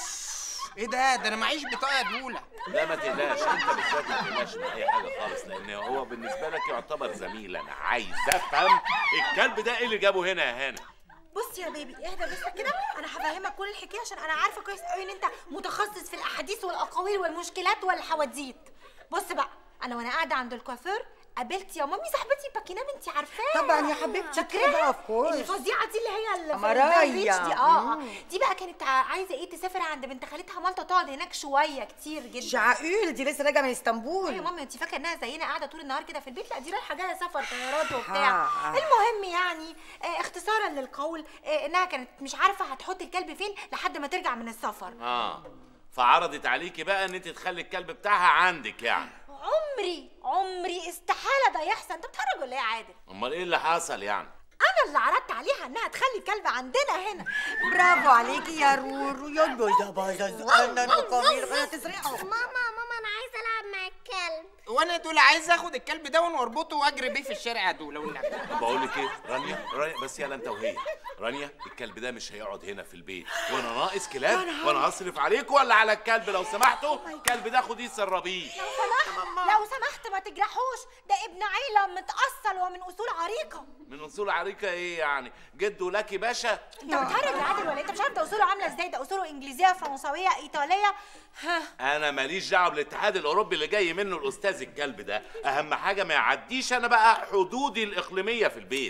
[SPEAKER 2] ايه ده ده انا معيش بطاقه يا دولا
[SPEAKER 1] لا ما تقلقش انت بالذات ما تقلقش من اي حاجه خالص لان هو بالنسبه لك يعتبر زميل انا عايز افهم الكلب ده ايه اللي جابه هنا يا هنا
[SPEAKER 6] بص يا بيبي اهدى بس كده انا هفهمك كل الحكايه عشان انا عارفه كويس قوي ان انت متخصص في الاحاديث والاقاويل والمشكلات والحواديت بص بقى انا وانا قاعده عند الكوافير قابلت يا مامي صاحبتي باكينام انت عارفاها
[SPEAKER 11] طبعاً يا حبيبتي،
[SPEAKER 6] فاكراها
[SPEAKER 11] كده of course.
[SPEAKER 6] الفظيعه دي اللي هي اللي في
[SPEAKER 11] مرايا.
[SPEAKER 6] البيتش دي اه اه
[SPEAKER 11] مم.
[SPEAKER 6] دي بقى كانت ع- عايزه ايه تسافر عند بنت خالتها مالطا تقعد هناك شويه كتير جدا
[SPEAKER 11] شعقول دي لسه راجعه من
[SPEAKER 6] ايه يا
[SPEAKER 11] اسطنبول
[SPEAKER 6] مامي انت فاكره انها زينا قاعده طول النهار كده في البيت لا دي رايحه جايه سفر طيارات وبتاع
[SPEAKER 11] ها.
[SPEAKER 6] المهم يعني آه اختصارا للقول آه انها كانت مش عارفه هتحط الكلب فين لحد ما ترجع من السفر
[SPEAKER 1] اه فعرضت عليكي بقى ان انت تخلي الكلب بتاعها عندك يعني
[SPEAKER 6] عمري عمري استحاله ده يحصل انت بتهرج ولا ايه يا عادل
[SPEAKER 1] امال ايه اللي حصل يعني
[SPEAKER 6] انا اللي عرضت عليها انها تخلي الكلب عندنا هنا
[SPEAKER 11] برافو عليكي يا رورو يا جوزة بايظة زقلنا كاميلا خلينا تسرقوا
[SPEAKER 7] ماما ماما انا عايزه العب مع الكلب
[SPEAKER 2] وانا دولا عايز اخد الكلب ده واربطه واجري بيه في الشارع يا دولا والنبي
[SPEAKER 1] بقول لك ايه رانيا رانيا بس يلا انت وهي رانيا الكلب ده مش هيقعد هنا في البيت وانا ناقص كلاب وانا هصرف عليكم ولا على الكلب لو سمحتوا الكلب ده خديه سربيه
[SPEAKER 6] لو سمحت لو سمحت ما تجرحوش ده ابن عيله متأصل ومن اصول عريقه
[SPEAKER 1] من اصول عريكه ايه يعني جده لكي باشا
[SPEAKER 6] انت بتهرج يا عادل ولا إيه؟ انت مش عارف ده اصوله عامله ازاي ده اصوله انجليزيه فرنسويه ايطاليه ها
[SPEAKER 1] انا ماليش دعوه بالاتحاد الاوروبي اللي جاي منه الاستاذ الكلب ده اهم حاجه ما يعديش انا بقى حدودي الاقليميه في البيت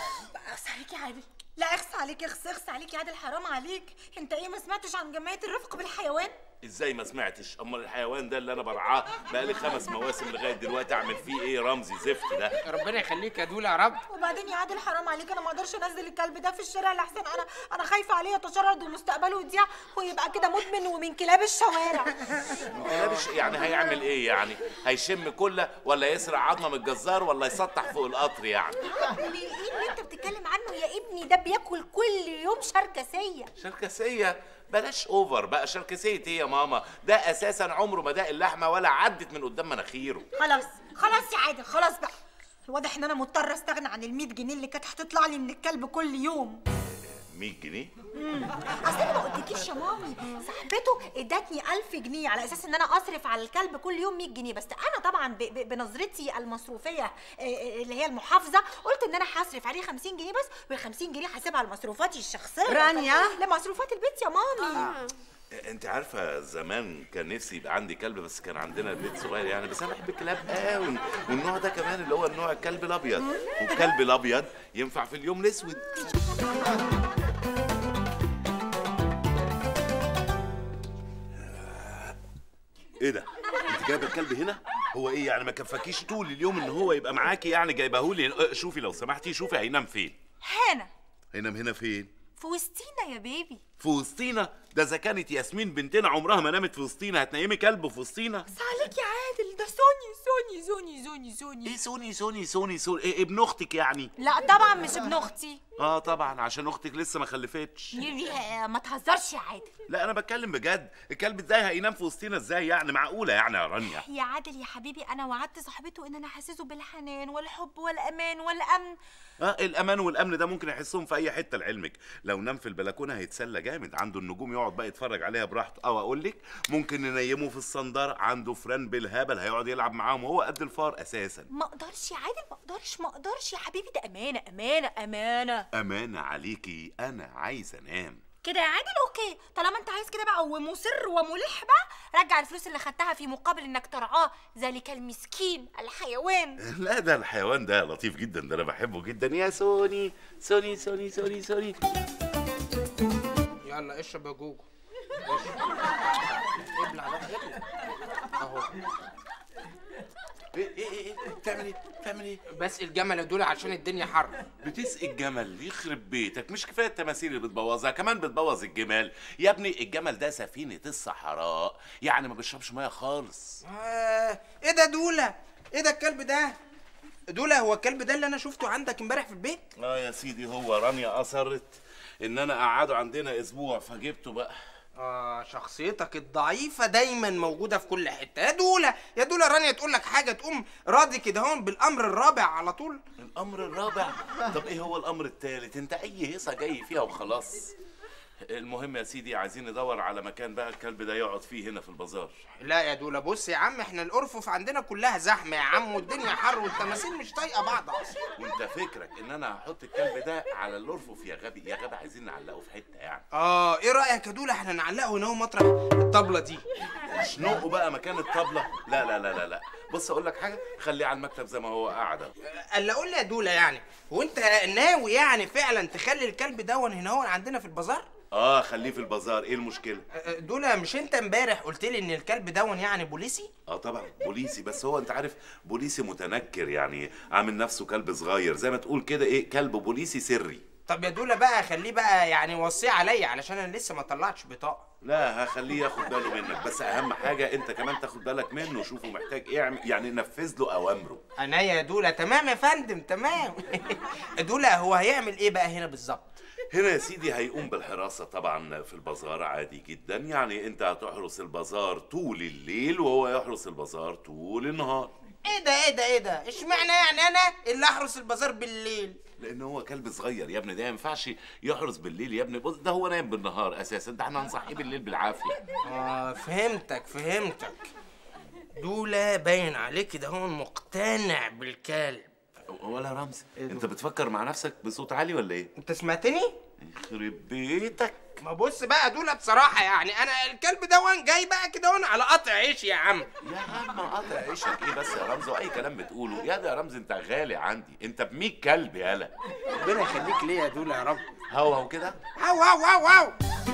[SPEAKER 6] اخس عليك يا عادل لا اخس عليك اخس اخس عليك يا عادل حرام عليك انت ايه ما سمعتش عن جمعيه الرفق بالحيوان
[SPEAKER 1] ازاي ما سمعتش امال الحيوان ده اللي انا برعاه بقالي خمس مواسم لغايه دلوقتي اعمل فيه ايه رمزي زفت ده
[SPEAKER 2] ربنا يخليك يا دولا يا رب
[SPEAKER 6] وبعدين يا عادل حرام عليك انا ما اقدرش انزل الكلب ده في الشارع لحسن انا انا خايفه عليه يتشرد ومستقبله يضيع ويبقى كده مدمن ومن كلاب الشوارع
[SPEAKER 1] لابش يعني هيعمل ايه يعني هيشم كله ولا يسرق عظمه من الجزار ولا يسطح فوق القطر يعني
[SPEAKER 6] ايه اللي انت بتتكلم عنه يا ابني ده بياكل كل يوم شركسيه
[SPEAKER 1] شركسيه بلاش اوفر بقى شركسيه ايه يا ماما ده اساسا عمره ما داق اللحمه ولا عدت من قدام مناخيره
[SPEAKER 6] خلاص خلاص يا عادل خلاص بقى واضح ان انا مضطره استغنى عن ال 100 جنيه اللي كانت هتطلع لي من الكلب كل يوم
[SPEAKER 1] 100 جنيه
[SPEAKER 6] مم. اصل انا ما قلتلكيش يا مامي صاحبته ادتني 1000 جنيه على اساس ان انا اصرف على الكلب كل يوم 100 جنيه بس انا طبعا ب- ب- بنظرتي المصروفيه آه، آه، اللي هي المحافظه قلت ان انا هصرف عليه 50 جنيه بس وال 50 جنيه هسيبها لمصروفاتي الشخصيه
[SPEAKER 11] رانيا؟
[SPEAKER 6] لمصروفات البيت يا مامي
[SPEAKER 1] انت عارفه زمان كان نفسي يبقى عندي كلب بس كان عندنا البيت صغير يعني بس انا بحب الكلاب قوي والنوع ده كمان اللي هو النوع الكلب الابيض والكلب الابيض ينفع في اليوم الاسود ايه ده انت جايبه الكلب هنا هو ايه يعني ما كفاكيش طول اليوم ان هو يبقى معاكي يعني جايبهولي اه، شوفي لو سمحتي شوفي هينام فين
[SPEAKER 12] هنا
[SPEAKER 1] هينام هنا فين
[SPEAKER 12] في وسطينا يا بيبي
[SPEAKER 1] في وسطينا ده اذا كانت ياسمين بنتنا عمرها ما نامت في وسطينا هتنيمي كلب في وسطينا
[SPEAKER 12] بس عليك يا عادل ده سوني سوني سوني سوني سوني
[SPEAKER 1] ايه سوني سوني سوني سوني إيه ابن اختك يعني
[SPEAKER 12] لا طبعا مش ابن اختي
[SPEAKER 1] اه طبعا عشان اختك لسه ما خلفتش
[SPEAKER 12] يا- ما تهزرش يا عادل
[SPEAKER 1] لا انا بتكلم بجد الكلب ازاي هينام في وسطينا ازاي يعني معقوله يعني يا رانيا
[SPEAKER 12] يا عادل يا حبيبي انا وعدت صاحبته ان انا احسسه بالحنان والحب والامان والامن
[SPEAKER 1] اه الامان والامن ده ممكن يحسهم في اي حته لعلمك لو نام في البلكونه هيتسلى جامد عنده النجوم يقعد بقى يتفرج عليها براحته او اقول لك ممكن ننيمه في الصنداره عنده فران بالهبل هيقعد يلعب معاهم وهو قد الفار اساسا
[SPEAKER 12] ما اقدرش يا عادل ما اقدرش ما اقدرش يا حبيبي ده امانه امانه امانه
[SPEAKER 1] امانه عليكي انا عايز انام
[SPEAKER 12] كده يا عادل اوكي طالما انت عايز كده بقى ومصر وملح بقى رجع الفلوس اللي خدتها في مقابل انك ترعاه ذلك المسكين الحيوان
[SPEAKER 1] لا ده الحيوان ده لطيف جدا ده انا بحبه جدا يا سوني سوني سوني سوني سوني
[SPEAKER 2] يلا اشرب يا جوجو اشرب. ابلع بقى ابلع اهو
[SPEAKER 1] ايه ايه ايه بتعمل ايه بتعمل ايه
[SPEAKER 2] بس الجمل دول عشان الدنيا حر
[SPEAKER 1] بتسقي الجمل يخرب بيتك مش كفايه التماثيل اللي بتبوظها كمان بتبوظ الجمال يا ابني الجمل ده سفينه الصحراء يعني ما بيشربش ميه خالص
[SPEAKER 2] آه، ايه ده دوله ايه ده الكلب ده دوله هو الكلب ده اللي انا شفته عندك امبارح في البيت
[SPEAKER 1] اه يا سيدي هو رانيا اصرت ان انا اقعده عندنا اسبوع فجبته بقى
[SPEAKER 2] اه شخصيتك الضعيفة دايما موجودة في كل حتة يا دولة يا دولة رانيا تقول لك حاجة تقوم راضي كده هون بالأمر الرابع على طول
[SPEAKER 1] الامر الرابع طب ايه هو الامر الثالث انت اي هيصه جاي فيها وخلاص المهم يا سيدي عايزين ندور على مكان بقى الكلب ده يقعد فيه هنا في البازار
[SPEAKER 2] لا يا دولة بص يا عم احنا الأرفف عندنا كلها زحمة يا عم والدنيا حر والتماثيل مش طايقة بعض أصلا
[SPEAKER 1] وانت فكرك ان انا هحط الكلب ده على الارفف يا غبي يا غبي عايزين نعلقه في حته يعني
[SPEAKER 2] اه ايه رأيك يا دولة احنا نعلقه هنا هو مطرح الطبلة دي
[SPEAKER 1] شنقه بقى مكان الطبله لا لا لا لا لا بص اقول لك حاجه خليه على المكتب زي ما هو قاعد أهو.
[SPEAKER 2] قال قول لي يا دولة يعني هو انت ناوي يعني فعلا تخلي الكلب دون هنا هو عندنا في البازار
[SPEAKER 1] اه خليه في البازار ايه المشكله
[SPEAKER 2] آه، دولة مش انت امبارح قلت لي ان الكلب دون يعني بوليسي
[SPEAKER 1] اه طبعا بوليسي بس هو انت عارف بوليسي متنكر يعني عامل نفسه كلب صغير زي ما تقول كده ايه كلب بوليسي سري
[SPEAKER 2] طب يا دولة بقى خليه بقى يعني وصيه عليا علشان انا لسه ما طلعتش بطاقة
[SPEAKER 1] لا هخليه ياخد باله منك بس اهم حاجه انت كمان تاخد بالك منه شوفه محتاج ايه يعمل- يعني نفذ له اوامره
[SPEAKER 2] انا يا دولة تمام يا فندم تمام دولة هو هيعمل ايه بقى هنا بالظبط
[SPEAKER 1] هنا يا سيدي هيقوم بالحراسة طبعا في البازار عادي جدا يعني انت هتحرس البازار طول الليل وهو يحرس البازار طول النهار
[SPEAKER 2] ايه ده ايه ده ايه ده اشمعنى يعني انا اللي احرس البازار بالليل
[SPEAKER 1] لان هو كلب صغير يا ابني ده ما ينفعش يحرس بالليل يا ابني بص ده هو نايم بالنهار اساسا ده احنا هنصحيه بالليل بالعافيه
[SPEAKER 2] اه فهمتك فهمتك دولة باين عليك كده هو مقتنع بالكلب
[SPEAKER 1] ولا رمز انت بتفكر مع نفسك بصوت عالي ولا ايه
[SPEAKER 2] انت سمعتني
[SPEAKER 1] يخرب بيتك
[SPEAKER 2] ما بص بقى دولة بصراحة يعني انا الكلب دون جاي بقى كده هون على قطع عيش يا عم
[SPEAKER 1] يا عم قطع عيشك ايه بس يا رمز واي كلام بتقوله يا ده يا رمز انت غالي عندي انت ب كلب يالا
[SPEAKER 2] ربنا يخليك ليا يا دولة يا رب
[SPEAKER 1] هو هو كده
[SPEAKER 2] هاو هاو هاو هاو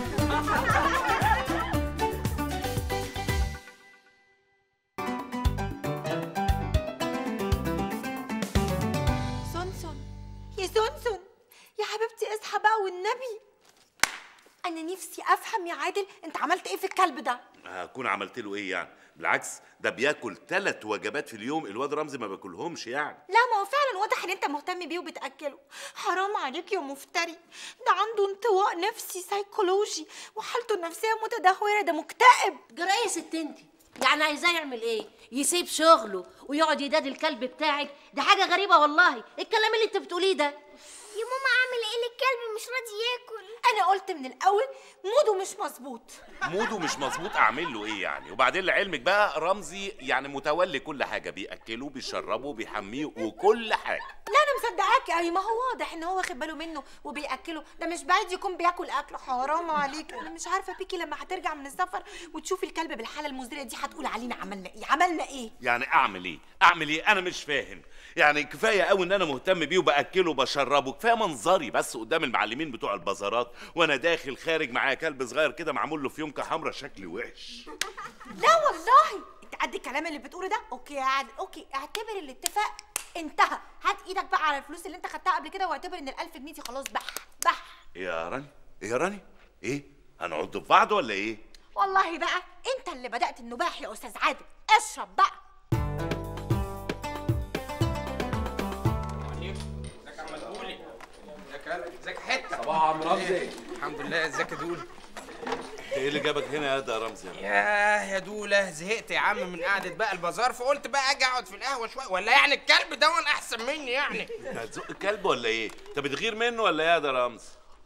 [SPEAKER 12] سونسون يا سونسون يا حبيبتي اصحى بقى والنبي انا نفسي افهم يا عادل انت عملت ايه في الكلب ده
[SPEAKER 1] هكون عملت له ايه يعني بالعكس ده بياكل ثلاث وجبات في اليوم الواد رمزي ما بياكلهمش يعني
[SPEAKER 12] لا ما هو فعلا واضح ان انت مهتم بيه وبتاكله حرام عليك يا مفتري ده عنده انطواء نفسي سيكولوجي وحالته النفسيه متدهوره ده مكتئب
[SPEAKER 8] جرى ايه يا ست انت يعني عايزاه يعمل ايه يسيب شغله ويقعد يداد الكلب بتاعك ده حاجه غريبه والله الكلام اللي انت بتقوليه ده
[SPEAKER 7] يا ماما اعمل ايه الكلب مش راضي ياكل
[SPEAKER 12] انا قلت من الاول موده مش مظبوط
[SPEAKER 1] موده مش مظبوط اعمل له ايه يعني وبعدين لعلمك بقى رمزي يعني متولي كل حاجه بياكله بيشربه بيحميه وكل حاجه
[SPEAKER 12] لا انا
[SPEAKER 6] مصدقاك قوي ما هو واضح ان هو واخد باله منه وبياكله ده مش بعيد يكون بياكل اكله حرام عليك انا مش عارفه بيكي لما هترجع من السفر وتشوفي الكلب بالحاله المزريه دي هتقول علينا عملنا ايه عملنا ايه
[SPEAKER 1] يعني اعمل ايه اعمل ايه انا مش فاهم يعني كفايه قوي ان انا مهتم بيه وباكله وبشربه كفايه منظري بس قدام المعلمين بتوع البازارات وانا داخل خارج معايا كلب صغير كده معمول له فيونكه حمرا شكلي وحش
[SPEAKER 6] لا والله انت قد الكلام اللي بتقوله ده اوكي يا عادل اوكي اعتبر الاتفاق انتهى هات ايدك بقى على الفلوس اللي انت خدتها قبل كده واعتبر ان الألف جنيه دي خلاص بح بح
[SPEAKER 1] يا راني ايه يا راني ايه هنعض في بعض ولا ايه
[SPEAKER 6] والله بقى انت اللي بدأت النباح يا استاذ عادل اشرب بقى
[SPEAKER 2] ازيك يا عم دولي ازيك يا قلبي؟ ازيك يا حته
[SPEAKER 13] صباح يا عم رمزي.
[SPEAKER 2] الحمد لله ازيك يا دولي
[SPEAKER 1] ايه اللي جابك هنا يا ده يا رمزي
[SPEAKER 2] ياه يا دوله زهقت يا عم من قعده بقى البازار فقلت بقى اجي اقعد في القهوه شويه ولا يعني الكلب ده وانا احسن مني يعني
[SPEAKER 1] انت هتزق الكلب ولا ايه انت بتغير منه ولا ايه يا ده رمز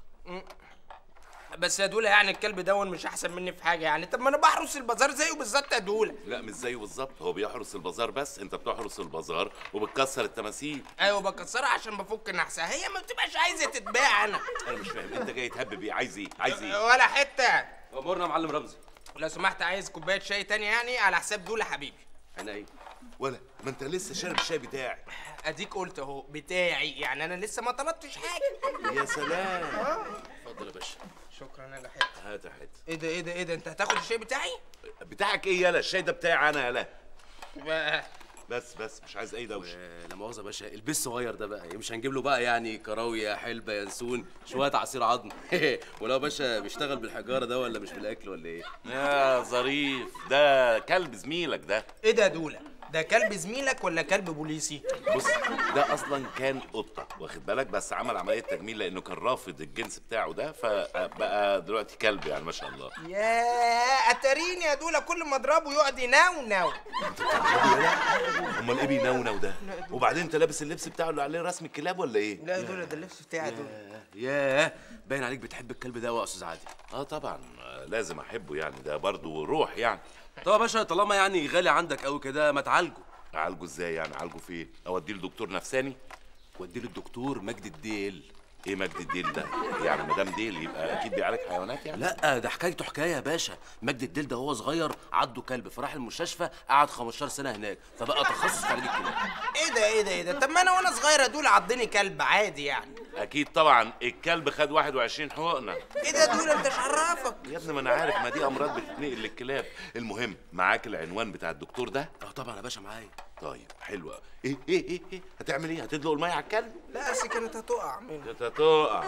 [SPEAKER 2] بس يا دوله يعني الكلب دون مش احسن مني في حاجه يعني طب ما انا بحرس البازار زيه بالظبط يا دوله
[SPEAKER 1] لا مش زيه بالظبط هو بيحرس البازار بس انت بتحرس البازار وبتكسر التماثيل
[SPEAKER 2] ايوه بكسرها عشان بفك نحسها هي ما بتبقاش عايزه تتباع انا
[SPEAKER 1] انا مش فاهم انت جاي تهبب ايه عايز ايه عايز ايه
[SPEAKER 2] ولا حته
[SPEAKER 13] امورنا يا معلم رمزي
[SPEAKER 2] لو سمحت عايز كوبايه شاي تانية يعني على حساب دوله حبيبي
[SPEAKER 1] انا ايه ولا ما انت لسه شارب الشاي بتاعي
[SPEAKER 2] اديك قلت اهو بتاعي يعني انا لسه ما طلبتش حاجه
[SPEAKER 1] يا سلام اتفضل يا باشا
[SPEAKER 2] شكرا يا حته
[SPEAKER 1] هات يا حته
[SPEAKER 2] ايه ده ايه ده ايه ده انت هتاخد الشاي بتاعي
[SPEAKER 1] بتاعك ايه يالا الشاي ده بتاعي انا يالا
[SPEAKER 2] بقى
[SPEAKER 1] بس بس مش عايز اي دوشه
[SPEAKER 13] لا مؤاخذه يا باشا البس الصغير ده بقى مش هنجيب له بقى يعني كراويه حلبه ينسون شويه عصير عظم ولو يا باشا بيشتغل بالحجاره ده ولا مش بالاكل ولا ايه
[SPEAKER 1] يا ظريف ده كلب زميلك ده
[SPEAKER 2] ايه ده يا دوله ده كلب زميلك ولا كلب بوليسي
[SPEAKER 1] بص ده اصلا كان قطه واخد بالك بس عمل عمليه تجميل لانه كان رافض الجنس بتاعه ده فبقى دلوقتي كلب يعني ما شاء الله
[SPEAKER 2] يا اتريني يا دوله كل ما اضربه يقعد ينونو
[SPEAKER 1] امال ايه بينونو ده وبعدين انت لابس اللبس بتاعه اللي عليه رسم الكلاب ولا ايه
[SPEAKER 2] لا يا دوله ده اللبس بتاعي يا دوله
[SPEAKER 13] ياه باين عليك بتحب الكلب ده قوي يا استاذ عادل
[SPEAKER 1] اه طبعا آه، لازم احبه يعني ده برضه روح يعني
[SPEAKER 13] طب يا باشا طالما يعني غالي عندك قوي كده ما تعالجه
[SPEAKER 1] اعالجه ازاي يعني اعالجه فين اوديه لدكتور نفساني
[SPEAKER 13] وديه للدكتور مجدي الديل
[SPEAKER 1] ايه مجد الديل ده يعني مدام ديل يبقى اكيد بيعالج حيوانات يعني
[SPEAKER 13] لا ده حكايته حكايه يا باشا مجدي الديل ده وهو صغير عضه كلب فراح المستشفى قعد 15 سنه هناك فبقى تخصص في علاج الكلاب
[SPEAKER 2] ايه ده ايه ده ايه ده طب ما انا وانا صغير يا دوله عضني كلب عادي يعني
[SPEAKER 1] اكيد طبعا الكلب خد 21 حقنه
[SPEAKER 2] ايه ده يا دوله انت مش عرفك
[SPEAKER 1] يا ابني ما انا عارف ما دي امراض بتتنقل للكلاب المهم معاك العنوان بتاع الدكتور ده
[SPEAKER 13] اه طبعا يا باشا معايا
[SPEAKER 1] طيب حلوه ايه ايه ايه ايه هتعمل ايه هتدلق الميه على الكلب
[SPEAKER 2] لا اصل كانت هتقع مني
[SPEAKER 1] انت هتقع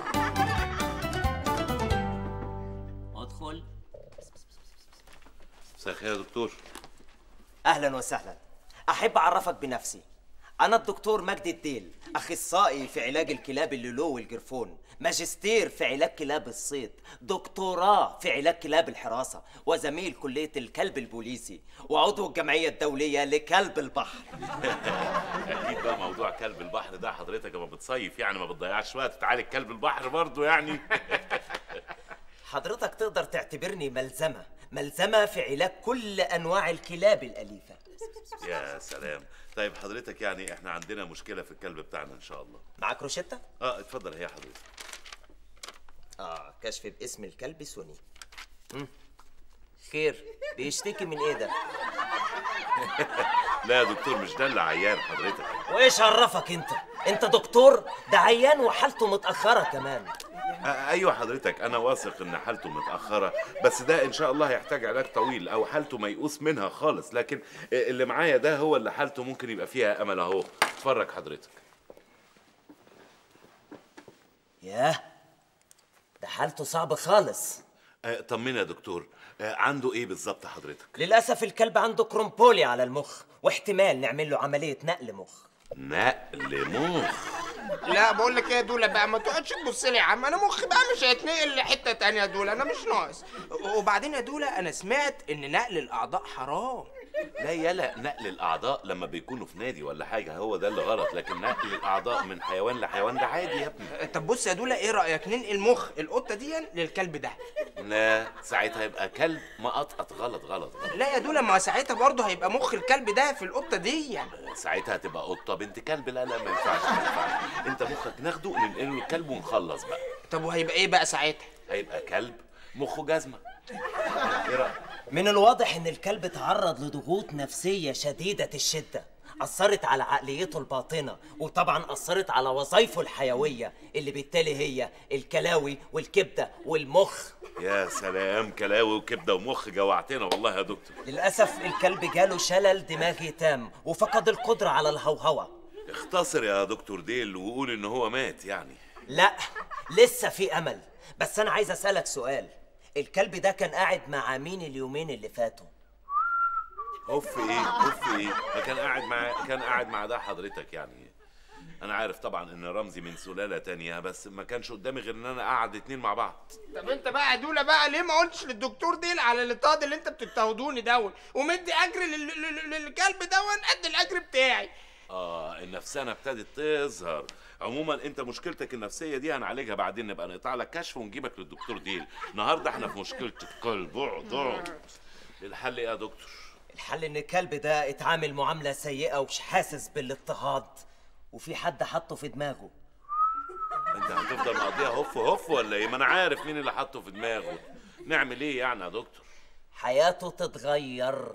[SPEAKER 14] ادخل
[SPEAKER 1] مساء الخير يا دكتور
[SPEAKER 14] اهلا وسهلا احب اعرفك بنفسي انا الدكتور مجدي الديل اخصائي في علاج الكلاب اللولو والجرفون ماجستير في علاج كلاب الصيد دكتوراه في علاج كلاب الحراسه وزميل كليه الكلب البوليسي وعضو الجمعيه الدوليه لكلب البحر
[SPEAKER 1] اكيد بقى موضوع كلب البحر ده حضرتك لما بتصيف يعني ما بتضيعش وقت تعالج كلب البحر برضه يعني
[SPEAKER 14] حضرتك تقدر تعتبرني ملزمه ملزمه في علاج كل انواع الكلاب الاليفه
[SPEAKER 1] يا سلام طيب حضرتك يعني احنا عندنا مشكله في الكلب بتاعنا ان شاء الله
[SPEAKER 14] معاك روشته
[SPEAKER 1] اه اتفضل هي حضرتك
[SPEAKER 14] اه كشف باسم الكلب سوني مم. خير بيشتكي من ايه ده
[SPEAKER 1] لا يا دكتور مش ده اللي عيان حضرتك
[SPEAKER 14] وايش عرفك انت انت دكتور ده عيان وحالته متاخره كمان
[SPEAKER 1] آه ايوه حضرتك انا واثق ان حالته متاخره بس ده ان شاء الله هيحتاج علاج طويل او حالته ميؤوس منها خالص لكن آه، اللي معايا ده هو اللي حالته ممكن يبقى فيها امل اهو اتفرج حضرتك
[SPEAKER 14] ياه ده حالته صعبه خالص
[SPEAKER 1] آه، طمني يا دكتور آه، عنده ايه بالظبط حضرتك
[SPEAKER 14] للاسف الكلب عنده كرومبولي على المخ واحتمال نعمل له عمليه نقل مخ
[SPEAKER 1] نقل مخ
[SPEAKER 2] لا بقول لك ايه يا دوله بقى ما تقعدش تبص لي يا عم انا مخي بقى مش هيتنقل لحته تانية يا دوله انا مش ناقص وبعدين يا دوله انا سمعت ان نقل الاعضاء حرام
[SPEAKER 1] لا يلا نقل الاعضاء لما بيكونوا في نادي ولا حاجه هو ده اللي غلط لكن نقل الاعضاء من حيوان لحيوان ده عادي يا ابني
[SPEAKER 2] طب بص يا دوله ايه رايك ننقل مخ القطه دي للكلب ده
[SPEAKER 1] لا ساعتها يبقى كلب مقطقط غلط غلط غلط
[SPEAKER 2] لا يا دولا ما ساعتها برضه هيبقى مخ الكلب ده في القطه دي يعني
[SPEAKER 1] ساعتها هتبقى قطه بنت كلب لا لا ما ينفعش ما ينفعش انت مخك ناخده ننقله للكلب ونخلص بقى
[SPEAKER 2] طب وهيبقى ايه بقى ساعتها
[SPEAKER 1] هيبقى كلب مخه جزمه ايه رايك
[SPEAKER 14] من الواضح ان الكلب تعرض لضغوط نفسية شديدة الشدة أثرت على عقليته الباطنة وطبعا أثرت على وظائفه الحيوية اللي بالتالي هي الكلاوي والكبدة والمخ
[SPEAKER 1] يا سلام كلاوي وكبده ومخ جوعتنا والله يا دكتور
[SPEAKER 14] للأسف الكلب جاله شلل دماغي تام وفقد القدرة على الهوهوة
[SPEAKER 1] اختصر يا دكتور ديل وقول ان هو مات يعني
[SPEAKER 14] لا لسه في أمل بس أنا عايز أسألك سؤال الكلب ده كان قاعد مع مين اليومين اللي فاتوا
[SPEAKER 1] اوف ايه اوف ايه ما كان قاعد مع كان قاعد مع ده حضرتك يعني انا عارف طبعا ان رمزي من سلاله تانية بس ما كانش قدامي غير ان انا قاعد اتنين مع بعض
[SPEAKER 2] طب انت بقى يا دولا بقى ليه ما قلتش للدكتور ديل على الاضطهاد اللي انت بتضطهدوني دون ومدي اجر لل- لل- للكلب دون قد الاجر بتاعي
[SPEAKER 1] اه النفسانه ابتدت تظهر عموما انت مشكلتك النفسيه دي هنعالجها بعدين نبقى نقطع لك كشف ونجيبك للدكتور ديل النهارده احنا في مشكله القلب اقعد اقعد الحل ايه يا دكتور
[SPEAKER 14] الحل ان الكلب ده اتعامل معاملة سيئة ومش حاسس بالاضطهاد وفي حد حطه في دماغه
[SPEAKER 1] انت هتفضل مقضيها هف هف ولا ايه ما انا عارف مين اللي حاطه في دماغه نعمل ايه يعني يا دكتور
[SPEAKER 14] حياته تتغير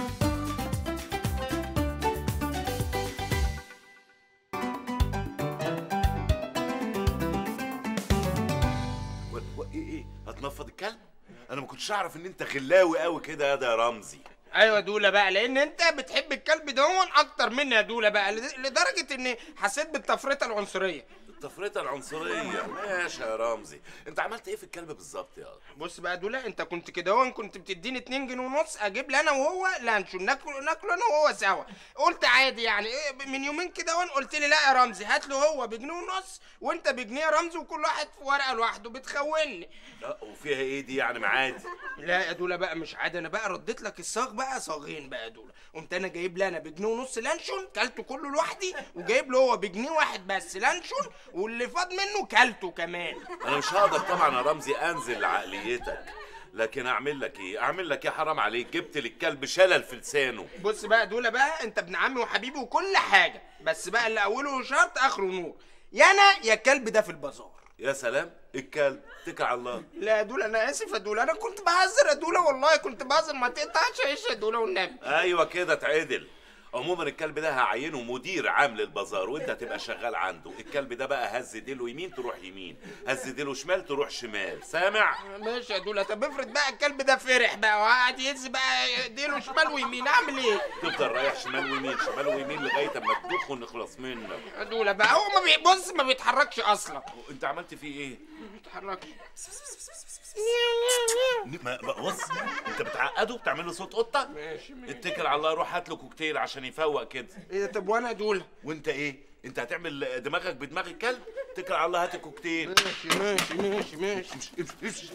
[SPEAKER 1] و... و... ايه ايه هتنفض الكلب انا ما كنتش اعرف ان انت غلاوي قوي كده يا ده يا رمزي
[SPEAKER 2] ايوه يا دولا بقى لان انت بتحب الكلب دون اكتر مني يا دولا بقى لد- لدرجه اني حسيت بالتفرقه العنصريه
[SPEAKER 1] التفرقه العنصريه ماشي يا رمزي انت عملت ايه في الكلب بالظبط يا
[SPEAKER 2] بص بقى يا دولا انت كنت كده هون كنت بتديني 2 جنيه ونص اجيب لي انا وهو لانشون ناكل ناكله انا وهو سوا قلت عادي يعني إيه من يومين كده هون قلت لي لا يا رمزي هات له هو بجنيه ونص وانت بجنيه يا رمزي وكل واحد في ورقه لوحده بتخوني
[SPEAKER 1] لا وفيها ايه دي يعني معادي
[SPEAKER 2] لا يا دولا بقى مش عادي انا بقى رديت لك الصاغ بقى صاغين بقى يا دولا قمت انا جايب لي انا بجنيه ونص لانشون كلته كله لوحدي وجايب له هو بجنيه واحد بس لانشون واللي فاض منه كلته كمان
[SPEAKER 1] انا مش هقدر طبعا يا رمزي انزل لعقليتك لكن اعمل لك ايه اعمل لك ايه حرام عليك جبت للكلب شلل في لسانه
[SPEAKER 2] بص بقى دولا بقى انت ابن عمي وحبيبي وكل حاجه بس بقى اللي اوله شرط اخره نور يا انا يا الكلب ده في البازار
[SPEAKER 1] يا سلام الكلب اتكل على الله
[SPEAKER 2] لا يا دولا انا اسف يا دولا انا كنت بهزر يا دولا والله كنت بهزر ما تقطعش عيش يا دولا والنبي
[SPEAKER 1] ايوه كده اتعدل عموما الكلب ده هعينه مدير عام للبازار وانت هتبقى شغال عنده الكلب ده بقى هز ديله يمين تروح يمين هز ديله شمال تروح شمال سامع
[SPEAKER 2] ماشي يا دولا طب افرض بقى الكلب ده فرح بقى وقعد يهز بقى ديله شمال ويمين اعمل ايه
[SPEAKER 1] تفضل رايح شمال ويمين شمال ويمين لغايه اما تدوخ ونخلص منك
[SPEAKER 2] يا دولا بقى هو ما بيبص ما بيتحركش اصلا
[SPEAKER 1] انت عملت فيه ايه
[SPEAKER 2] ما بيتحركش
[SPEAKER 1] ما ما- بص انت بتعقده بتعمل له صوت قطه
[SPEAKER 2] ماشي ماشي
[SPEAKER 1] اتكل على الله روح هات له كوكتيل عشان يفوق كده
[SPEAKER 2] ايه ده طب وانا يا دولا
[SPEAKER 1] وانت ايه انت هتعمل دماغك بدماغ الكلب اتكل على الله هات الكوكتيل
[SPEAKER 2] ماشي ماشي ماشي ماشي
[SPEAKER 1] امشي امشي امشي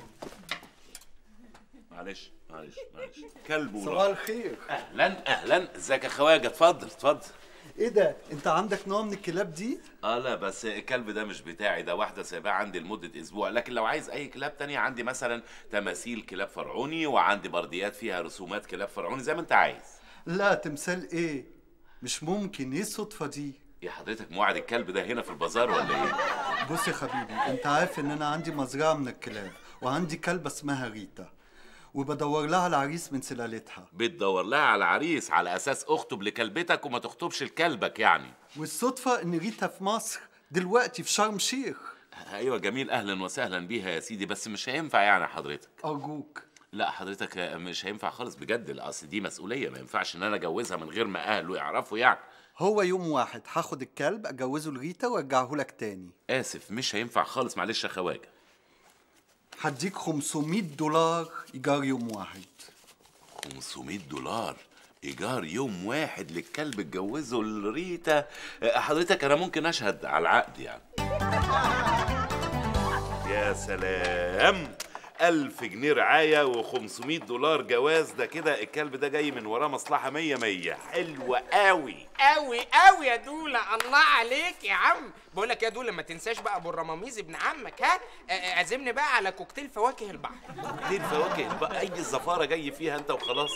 [SPEAKER 1] معلش معلش معلش كلب وراح.
[SPEAKER 15] صباح الخير
[SPEAKER 1] اهلا اهلا ازيك يا خواجه اتفضل اتفضل
[SPEAKER 15] ايه ده انت عندك نوع من الكلاب دي
[SPEAKER 1] اه لا بس الكلب ده مش بتاعي ده واحده سايباه عندي لمده اسبوع لكن لو عايز اي كلاب تانية عندي مثلا تماثيل كلاب فرعوني وعندي برديات فيها رسومات كلاب فرعوني زي ما انت عايز
[SPEAKER 15] لا تمثال ايه مش ممكن ايه الصدفه دي
[SPEAKER 1] يا حضرتك موعد الكلب ده هنا في البازار ولا ايه
[SPEAKER 15] بص يا حبيبي انت عارف ان انا عندي مزرعه من الكلاب وعندي كلبه اسمها ريتا وبدور لها على عريس من سلالتها
[SPEAKER 1] بتدور لها على عريس على اساس اخطب لكلبتك وما تخطبش لكلبك يعني
[SPEAKER 15] والصدفه ان ريتا في مصر دلوقتي في شرم شيخ
[SPEAKER 1] ايوه جميل اهلا وسهلا بيها يا سيدي بس مش هينفع يعني حضرتك
[SPEAKER 15] ارجوك
[SPEAKER 1] لا حضرتك مش هينفع خالص بجد اصل دي مسؤوليه ما ينفعش ان انا اجوزها من غير ما اهله يعرفوا يعني
[SPEAKER 15] هو يوم واحد هاخد الكلب اجوزه لريتا وارجعه لك تاني
[SPEAKER 1] اسف مش هينفع خالص معلش يا خواجه
[SPEAKER 15] هديك 500 دولار ايجار يوم واحد
[SPEAKER 1] 500 دولار ايجار يوم واحد للكلب اتجوزه لريتا أه، حضرتك انا ممكن اشهد على العقد يعني يا سلام ألف جنيه رعاية و500 دولار جواز ده كده الكلب ده جاي من وراه مصلحة مية مية حلوة قوي
[SPEAKER 2] قوي قوي يا دولا الله عليك يا عم بقول لك يا دولا ما تنساش بقى ابو الرماميز ابن عمك ها آه، آه، عزمني بقى على كوكتيل فواكه البحر
[SPEAKER 1] دي الفواكه بقى أي زفارة جاي فيها أنت وخلاص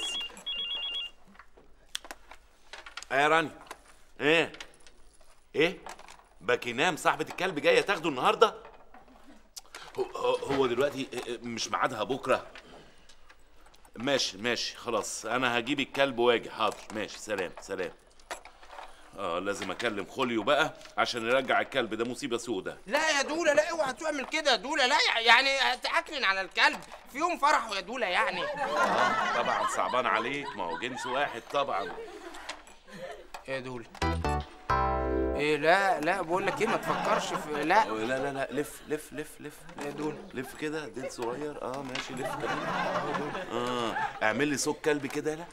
[SPEAKER 1] إيه يا راني إيه إيه باكينام صاحبة الكلب جاية تاخده النهاردة هو, هو- هو دلوقتي إيه، إيه، مش ميعادها بكرة ماشي ماشي خلاص أنا هجيب الكلب واجي حاضر ماشي سلام سلام اه لازم اكلم خوليو بقى عشان يرجع الكلب ده مصيبه سودة
[SPEAKER 2] لا يا دولا لا اوعى تعمل كده يا دولا لا يعني هتعكنن على الكلب في يوم فرحه يا دولا يعني
[SPEAKER 1] طبعا صعبان عليك ما هو جنس واحد طبعا
[SPEAKER 2] يا دولا ايه لا لا بقول لك ايه ما تفكرش في لا
[SPEAKER 1] لا لا لا لف لف لف لف
[SPEAKER 2] يا دول
[SPEAKER 1] لف كده ديل صغير اه ماشي لف كده اه اعمل لي صوت كلب كده لا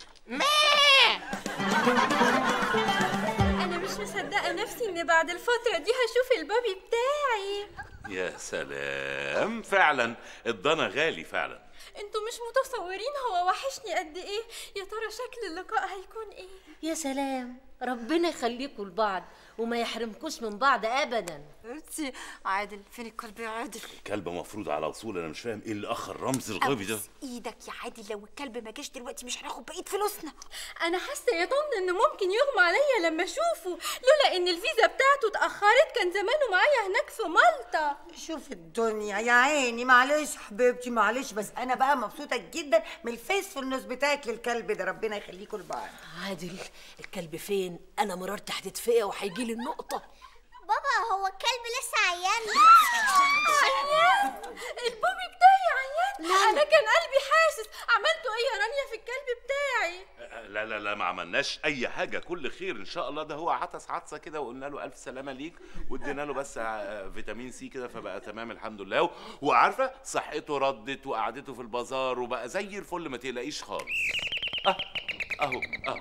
[SPEAKER 7] انا مش مصدقه نفسي ان بعد الفتره دي هشوف البابي بتاعي
[SPEAKER 1] يا سلام فعلا الضنا غالي فعلا
[SPEAKER 7] انتوا مش متصورين هو وحشني قد ايه يا ترى شكل اللقاء هيكون ايه
[SPEAKER 8] يا سلام ربنا يخليكم لبعض وما يحرمكوش من بعض ابدا
[SPEAKER 12] انتي عادل فين الكلب يا عادل
[SPEAKER 1] الكلب مفروض على وصول انا مش فاهم ايه اللي اخر رمز الغبي ده
[SPEAKER 12] أبوس ايدك يا عادل لو الكلب ما جاش دلوقتي مش هناخد بقيه فلوسنا
[SPEAKER 7] انا حاسه يا طن ان ممكن يغمى عليا لما اشوفه لولا ان الفيزا بتاعته اتاخرت كان زمانه معايا هناك في مالطا
[SPEAKER 11] شوف الدنيا يا عيني معلش حبيبتي معلش بس انا بقى مبسوطه جدا من الفيسفولنس بتاعك للكلب ده ربنا يخليكم لبعض
[SPEAKER 8] عادل الكلب فين انا مررت هتتفقع وهيجي لي النقطه
[SPEAKER 16] بابا هو الكلب لسه عيان
[SPEAKER 7] عيان البوبي بتاعي عيان انا كان قلبي حاسس عملتوا ايه يا رانيا في الكلب بتاعي
[SPEAKER 1] لا لا لا ما عملناش اي حاجه كل خير ان شاء الله ده هو عطس عطسه كده وقلنا له الف سلامه ليك وادينا له بس آه، فيتامين سي كده فبقى تمام الحمد لله وعارفه صحته ردت وقعدته في البازار وبقى زي الفل ما تقلقيش خالص اه اهو اهو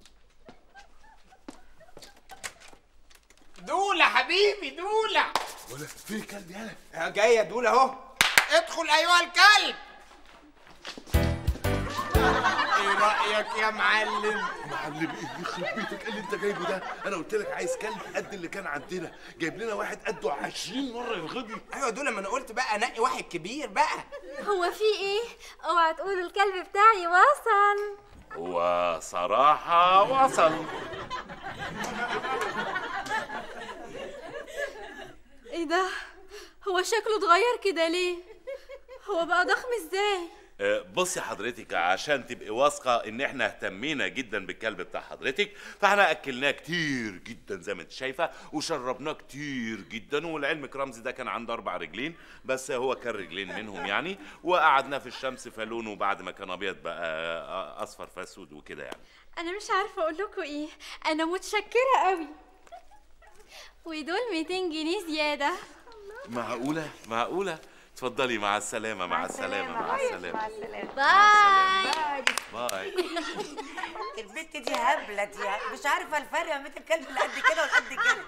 [SPEAKER 2] دولا حبيبي دولا
[SPEAKER 9] ولا في كلب يالا
[SPEAKER 2] جاي يا دولا اهو ادخل ايها الكلب ايه رايك يا معلم
[SPEAKER 9] معلم ايه يخرب بيتك ايه اللي انت جايبه ده انا قلت لك عايز كلب قد اللي كان عندنا جايب لنا واحد قده 20 مره يرغدني
[SPEAKER 2] ايوه دولا ما انا قلت بقى نقي واحد كبير بقى
[SPEAKER 7] هو في ايه اوعى تقولوا الكلب بتاعي وصل
[SPEAKER 1] وصراحه وصل
[SPEAKER 7] ايه ده هو شكله اتغير كده ليه هو بقى ضخم ازاي
[SPEAKER 1] آه، بصي حضرتك عشان تبقي واثقه ان احنا اهتمينا جدا بالكلب بتاع حضرتك فاحنا اكلناه كتير جدا زي ما انت شايفه وشربناه كتير جدا ولعلمك رمزي ده كان عنده اربع رجلين بس هو كان رجلين منهم يعني وقعدناه في الشمس فلونه بعد ما كان ابيض بقى اصفر فاسود وكده يعني
[SPEAKER 7] انا مش عارفه اقول لكم ايه انا متشكره قوي ودول 200 جنيه زياده
[SPEAKER 1] معقوله معقوله اتفضلي مع السلامه مع السلامه مع السلامه
[SPEAKER 11] باي
[SPEAKER 1] باي
[SPEAKER 11] البت دي هبله دي مش عارفه الفرق ما بين الكلب اللي قد كده والقد كده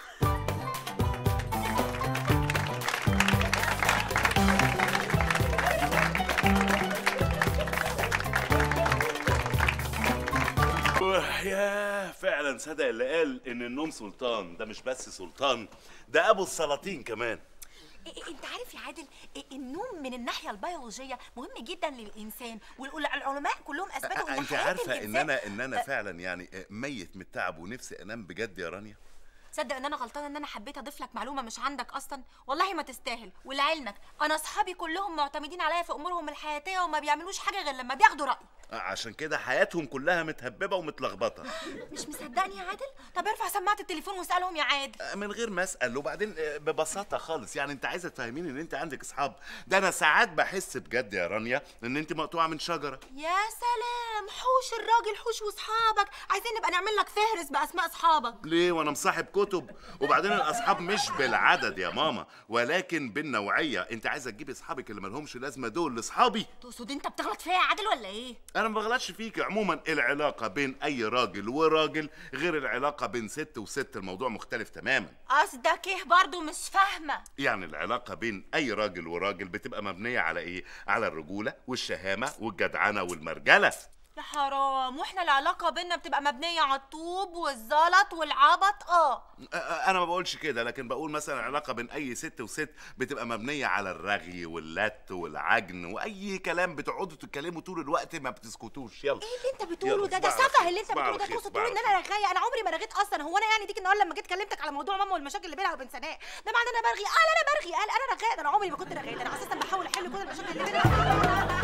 [SPEAKER 1] يا فعلا صدق اللي قال ان النوم سلطان ده مش بس سلطان ده ابو السلاطين كمان
[SPEAKER 12] إيه إيه انت عارف يا عادل إيه النوم من الناحيه البيولوجيه مهم جدا للانسان والعلماء كلهم اثبتوا ان
[SPEAKER 1] انت
[SPEAKER 12] حياه
[SPEAKER 1] عارفه ان
[SPEAKER 12] الإنسان-
[SPEAKER 1] انا ان انا فعلا يعني ميت من التعب ونفسي انام بجد يا رانيا
[SPEAKER 12] تصدق ان انا غلطانه ان انا حبيت اضيف لك معلومه مش عندك اصلا والله ما تستاهل ولعلمك انا اصحابي كلهم معتمدين عليا في امورهم الحياتيه وما بيعملوش حاجه غير لما بياخدوا رايي
[SPEAKER 1] عشان كده حياتهم كلها متهببه ومتلخبطه
[SPEAKER 12] مش مصدقني يا عادل طب ارفع سماعه التليفون واسالهم يا عادل
[SPEAKER 1] من غير ما اسال وبعدين ببساطه خالص يعني انت عايزه تفهميني ان انت عندك اصحاب ده انا ساعات بحس بجد يا رانيا ان انت مقطوعه من شجره
[SPEAKER 12] يا سلام حوش الراجل حوش واصحابك عايزين نبقى نعمل لك فهرس باسماء اصحابك
[SPEAKER 1] ليه وانا مصاحب
[SPEAKER 17] الكتب وبعدين الاصحاب مش بالعدد يا ماما ولكن بالنوعيه انت عايزه تجيبي اصحابك اللي مالهمش لازمه دول لاصحابي
[SPEAKER 6] تقصد انت بتغلط فيا يا عادل ولا ايه
[SPEAKER 17] انا ما بغلطش فيك عموما العلاقه بين اي راجل وراجل غير العلاقه بين ست وست الموضوع مختلف تماما
[SPEAKER 6] قصدك ايه برضو مش فاهمه
[SPEAKER 17] يعني العلاقة بين أي راجل وراجل بتبقى مبنية على إيه؟ على الرجولة والشهامة والجدعنة والمرجلة
[SPEAKER 6] يا حرام واحنا العلاقه بينا بتبقى مبنيه على الطوب والزلط والعبط اه
[SPEAKER 17] أ- أ- أنا ما بقولش كده لكن بقول مثلا العلاقة بين أي ست وست بتبقى مبنية على الرغي واللت والعجن وأي كلام بتقعدوا تتكلموا طول الوقت ما بتسكتوش يلا
[SPEAKER 6] ايه اللي انت بتقوله
[SPEAKER 17] يلا،
[SPEAKER 6] ده ده
[SPEAKER 17] صباح
[SPEAKER 6] سفه
[SPEAKER 17] الخير،
[SPEAKER 6] اللي انت
[SPEAKER 17] صباح
[SPEAKER 6] بتقوله ده
[SPEAKER 17] الخير،
[SPEAKER 6] تقصد
[SPEAKER 17] صباح
[SPEAKER 6] تقول ان انا رغايه انا عمري ما رغيت اصلا هو انا يعني ديك النهار لما جيت كلمتك على موضوع ماما والمشاكل اللي بينها وبين سناء ده معناه ان انا برغي قال انا برغي قال انا رغايه ده انا عمري ما كنت رغايه ده انا اساسا بحاول احل كل المشاكل اللي بيننا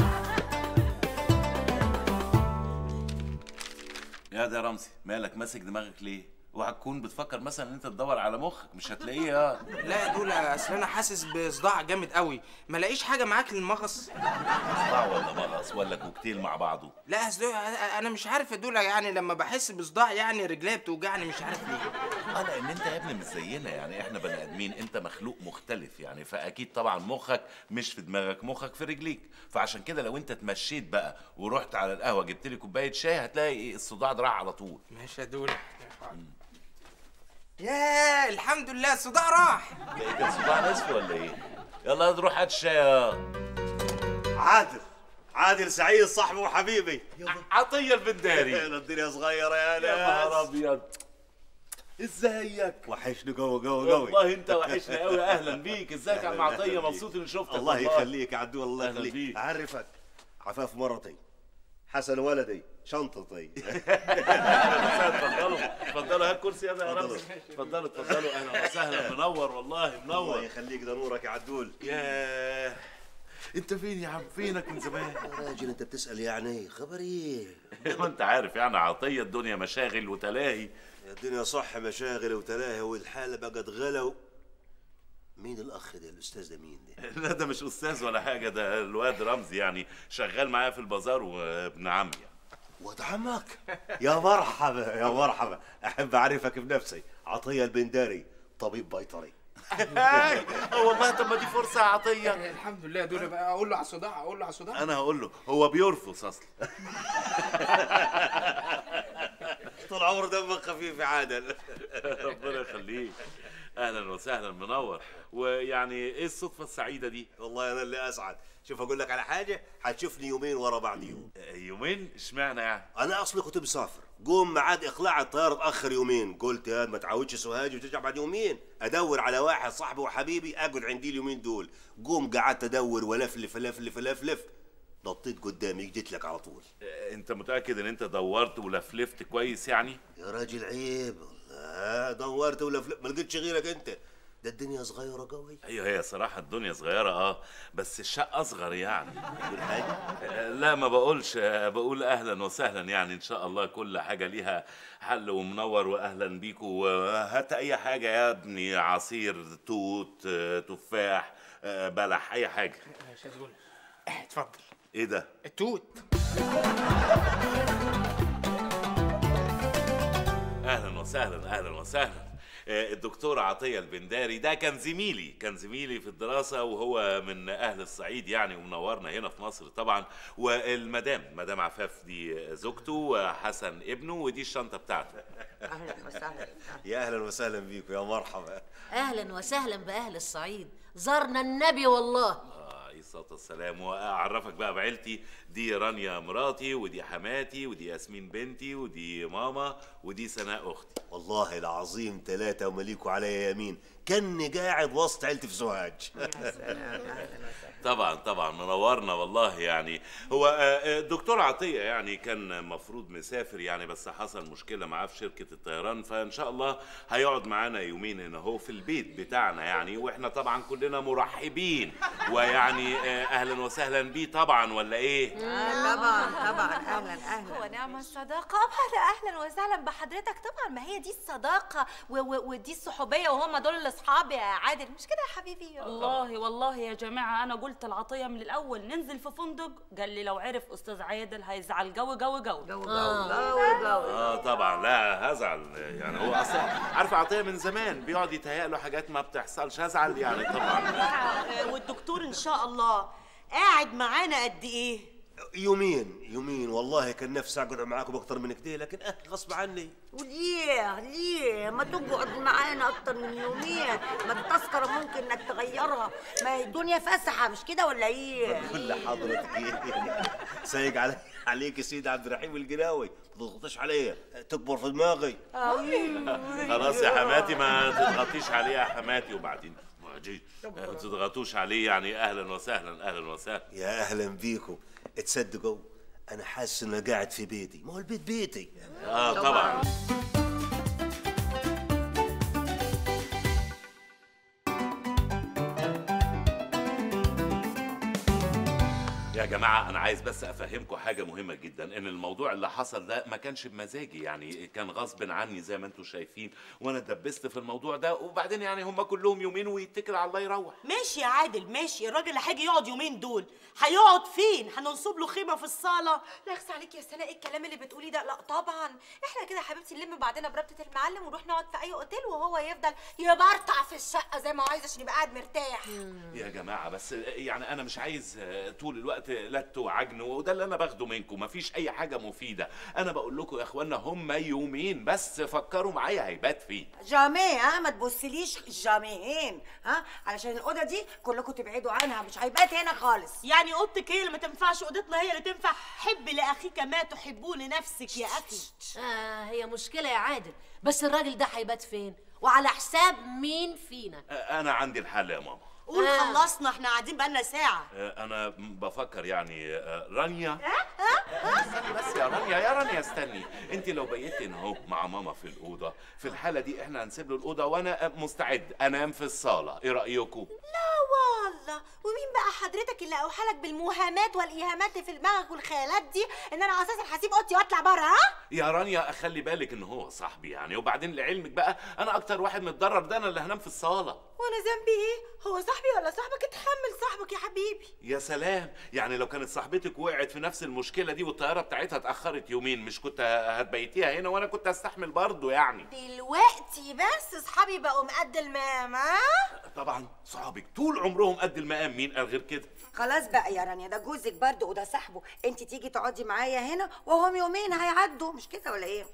[SPEAKER 1] يا ده يا رمزي مالك ماسك دماغك ليه؟ وهتكون بتفكر مثلا ان انت تدور على مخك مش هتلاقيه يا
[SPEAKER 2] لا يا دول اصل انا حاسس بصداع جامد قوي ما لاقيش حاجه معاك للمغص
[SPEAKER 1] صداع ولا مغص ولا كوكتيل مع بعضه
[SPEAKER 2] لا اصل انا مش عارف يا دول يعني لما بحس بصداع يعني رجليا بتوجعني مش عارف ليه
[SPEAKER 1] اه لان انت يا ابني مش زينا يعني احنا بني ادمين انت مخلوق مختلف يعني فاكيد طبعا مخك مش في دماغك مخك في رجليك فعشان كده لو انت اتمشيت بقى ورحت على القهوه جبت لي كوبايه شاي هتلاقي ايه الصداع ده راح على طول
[SPEAKER 2] ماشي يا دول يا الحمد لله الصداع راح
[SPEAKER 1] ايه كان صداع نصف ولا ايه؟ يلا روح هات الشاي يا
[SPEAKER 18] عادل عادل سعيد صاحبي وحبيبي
[SPEAKER 1] عطيه البنداري
[SPEAKER 18] الدنيا صغيره يا ناس
[SPEAKER 1] يا نهار ابيض ازيك
[SPEAKER 18] وحشني قوي قوي قوي
[SPEAKER 1] والله انت وحشني قوي اهلا بيك ازيك يا عم عطيه مبسوط اني شفتك
[SPEAKER 18] الله
[SPEAKER 1] والله.
[SPEAKER 18] يخليك يا عدو الله
[SPEAKER 1] أهلا
[SPEAKER 18] يخليك
[SPEAKER 1] بيك.
[SPEAKER 18] اعرفك عفاف مرتي حسن ولدي شنطتي
[SPEAKER 1] اتفضلوا اتفضلوا هات كرسي يا رمزي اتفضلوا اتفضلوا اهلا وسهلا منور والله
[SPEAKER 18] الله
[SPEAKER 1] منور
[SPEAKER 18] يخليك ده نورك يا عدول
[SPEAKER 1] ياه انت فين يا عم فينك من زمان
[SPEAKER 18] يا راجل انت بتسال يعني خبر ايه
[SPEAKER 1] ما انت عارف يعني عطيه الدنيا مشاغل وتلاهي
[SPEAKER 18] الدنيا صح مشاغل وتلاهي والحاله بقت غلا مين الاخ ده الاستاذ ده مين ده
[SPEAKER 1] لا ده مش استاذ ولا حاجه ده الواد رمزي يعني شغال معايا في البازار وابن عمي
[SPEAKER 18] واد عمك يا مرحبا يا مرحبا احب اعرفك بنفسي عطيه البنداري طبيب بيطري
[SPEAKER 1] اه والله طب ما دي فرصه يا عطيه
[SPEAKER 2] الحمد لله يا دول بقى اقول له على الصداع اقول له على الصداع
[SPEAKER 1] انا هقول له هو بيرفض اصلا
[SPEAKER 18] طول عمر دمك خفيف يا عادل
[SPEAKER 1] ربنا يخليك اهلا وسهلا منور ويعني ايه الصدفه السعيده دي
[SPEAKER 18] والله انا اللي اسعد شوف اقول لك على حاجه هتشوفني يومين ورا بعض يوم
[SPEAKER 1] يومين اشمعنى يعني
[SPEAKER 18] انا اصلي كنت مسافر قوم ميعاد اقلاع الطياره اتاخر يومين قلت يا ما تعودش سوهاج وترجع بعد يومين ادور على واحد صاحبي وحبيبي اقعد عندي اليومين دول قوم قعدت ادور والفلف الفلف الفلف نطيت قدامي جيت لك على طول
[SPEAKER 1] اه، انت متاكد ان انت دورت ولفلفت كويس يعني
[SPEAKER 18] يا راجل عيب والله دورت ولفلف ما لقيتش غيرك انت ده الدنيا صغيره قوي
[SPEAKER 1] ايوه هي صراحه الدنيا صغيره اه بس الشقه اصغر يعني
[SPEAKER 18] تقول حاجه
[SPEAKER 1] اه، لا ما بقولش اه، بقول اهلا وسهلا يعني ان شاء الله كل حاجه ليها حل ومنور واهلا بيكوا وهات اي حاجه يا ابني عصير توت اه، تفاح اه، بلح اي حاجه
[SPEAKER 2] يا دول اتفضل
[SPEAKER 1] ايه ده
[SPEAKER 2] التوت
[SPEAKER 1] اهلا وسهلا اهلا وسهلا آه، الدكتور عطيه البنداري ده كان زميلي كان زميلي في الدراسه وهو من اهل الصعيد يعني ومنورنا هنا في مصر طبعا والمدام مدام عفاف دي زوجته وحسن ابنه ودي الشنطه بتاعته
[SPEAKER 8] اهلا وسهلا
[SPEAKER 18] يا اهلا وسهلا بيكم يا مرحبا
[SPEAKER 8] اهلا وسهلا باهل الصعيد زرنا النبي والله
[SPEAKER 1] آه، عليه الصلاه والسلام واعرفك بقى بعيلتي دي رانيا مراتي ودي حماتي ودي ياسمين بنتي ودي ماما ودي سناء اختي
[SPEAKER 18] والله العظيم ثلاثة ومليكوا علي يمين كاني قاعد وسط عيلتي في سوهاج
[SPEAKER 1] طبعا طبعا منورنا والله يعني هو آه، آه، الدكتور عطيه يعني كان مفروض مسافر يعني بس حصل مشكله معاه في شركه الطيران فان شاء الله هيقعد معانا يومين هنا هو في البيت بتاعنا يعني واحنا طبعا كلنا مرحبين ويعني آه، اهلا وسهلا بيه طبعا ولا ايه
[SPEAKER 6] طبعا طبعا اهلا اهلا هو نعم الصداقه أهلا اهلا وسهلا بحضرتك طبعا ما هي دي الصداقه و- و- ودي الصحوبيه وهم دول الاصحاب يا عادل مش كده يا حبيبي
[SPEAKER 19] والله والله يا جماعة أنا قلت
[SPEAKER 5] قلت العطيه من الاول ننزل في فندق قال لي لو عرف استاذ عادل هيزعل جو جو جو جو جو
[SPEAKER 1] اه طبعا لا هزعل يعني هو اصلا عارف عطيه من زمان بيقعد يتهيأ له حاجات ما بتحصلش هزعل يعني طبعا
[SPEAKER 5] آه، والدكتور ان شاء الله قاعد معانا قد ايه
[SPEAKER 18] يومين يومين والله كان نفسي اقعد معاكم اكتر من كده لكن اه غصب عني
[SPEAKER 19] وليه ليه ما تقعد معانا اكتر من يومين ما التذكره ممكن انك تغيرها ما هي الدنيا فسحه مش كده ولا ايه
[SPEAKER 18] بقول لحضرتك ايه سايق علي عليك يا سيدي عبد الرحيم القناوي ما تضغطش عليا تكبر في دماغي
[SPEAKER 1] خلاص يا حماتي ما تضغطيش عليه يا حماتي وبعدين وبعدين ما تضغطوش عليه يعني اهلا وسهلا اهلا وسهلا
[SPEAKER 18] يا اهلا بيكم تصدقوا انا حاسس اني قاعد في بيتي ما هو البيت بيتي
[SPEAKER 1] اه طبعا يا جماعة أنا عايز بس أفهمكم حاجة مهمة جدا إن الموضوع اللي حصل ده ما كانش بمزاجي يعني كان غصب عني زي ما أنتم شايفين وأنا اتدبست في الموضوع ده وبعدين يعني هم كلهم يومين ويتكل على الله يروح
[SPEAKER 5] ماشي يا عادل ماشي الراجل اللي هيجي يقعد يومين دول هيقعد فين هننصب له خيمه في الصاله
[SPEAKER 12] لا يخص عليك يا سناء إيه الكلام اللي بتقولي ده لا طبعا احنا كده يا حبيبتي نلم بعدنا بربطه المعلم ونروح نقعد في اي اوتيل وهو يفضل يبرطع في الشقه زي ما هو عايز عشان يبقى قاعد مرتاح
[SPEAKER 1] يا جماعة بس يعني أنا مش عايز طول الوقت لت وعجن وده اللي أنا باخده منكم مفيش أي حاجة مفيدة أنا بقول لكم يا إخوانا هم يومين بس فكروا معايا هيبات فيه
[SPEAKER 19] جامي ها ما تبصليش جاميين ها علشان الاوضه دي كلكم تبعدوا عنها مش هيبات هنا خالص
[SPEAKER 5] يعني اوضتك هي اللي ما تنفعش اوضتنا هي اللي تنفع حب لاخيك ما تحبه لنفسك يا اخي
[SPEAKER 8] آه هي مشكلة يا عادل بس الراجل ده هيبات فين وعلى حساب مين فينا
[SPEAKER 1] أنا عندي الحل يا ماما
[SPEAKER 5] قول خلصنا احنا قاعدين بقالنا ساعه
[SPEAKER 1] أنا بفكر يعني رانيا استني بس يا رانيا يا رانيا استني انت لو بيتي هنا اهو مع ماما في الاوضه في الحاله دي احنا هنسيب له الاوضه وانا مستعد انام في الصاله ايه رايكم
[SPEAKER 12] لا والله ومين بقى حضرتك اللي اوحالك بالموهمات والايهامات اللي في دماغك والخيالات دي ان انا اساسا هسيب اوضتي واطلع بره ها
[SPEAKER 1] يا رانيا خلي بالك ان هو صاحبي يعني وبعدين لعلمك بقى انا اكتر واحد متضرر ده انا اللي هنام في الصاله
[SPEAKER 12] وانا ذنبي ايه هو صاحبي ولا صاحبك اتحمل صاحبك يا حبيبي
[SPEAKER 1] يا سلام يعني لو كانت صاحبتك وقعت في نفس المشكله دي والطياره بتاعتها اتاخرت يومين مش كنت هتبيتيها هنا وانا كنت هستحمل برضه يعني
[SPEAKER 12] دلوقتي بس اصحابي بقوا مقد المام ها
[SPEAKER 1] طبعا صحابك طول عمرهم قد المقام مين قال غير كده
[SPEAKER 19] خلاص بقى يا رانيا ده جوزك برضه وده صاحبه انت تيجي تقعدي معايا هنا وهم يومين هيعدوا مش كده ولا ايه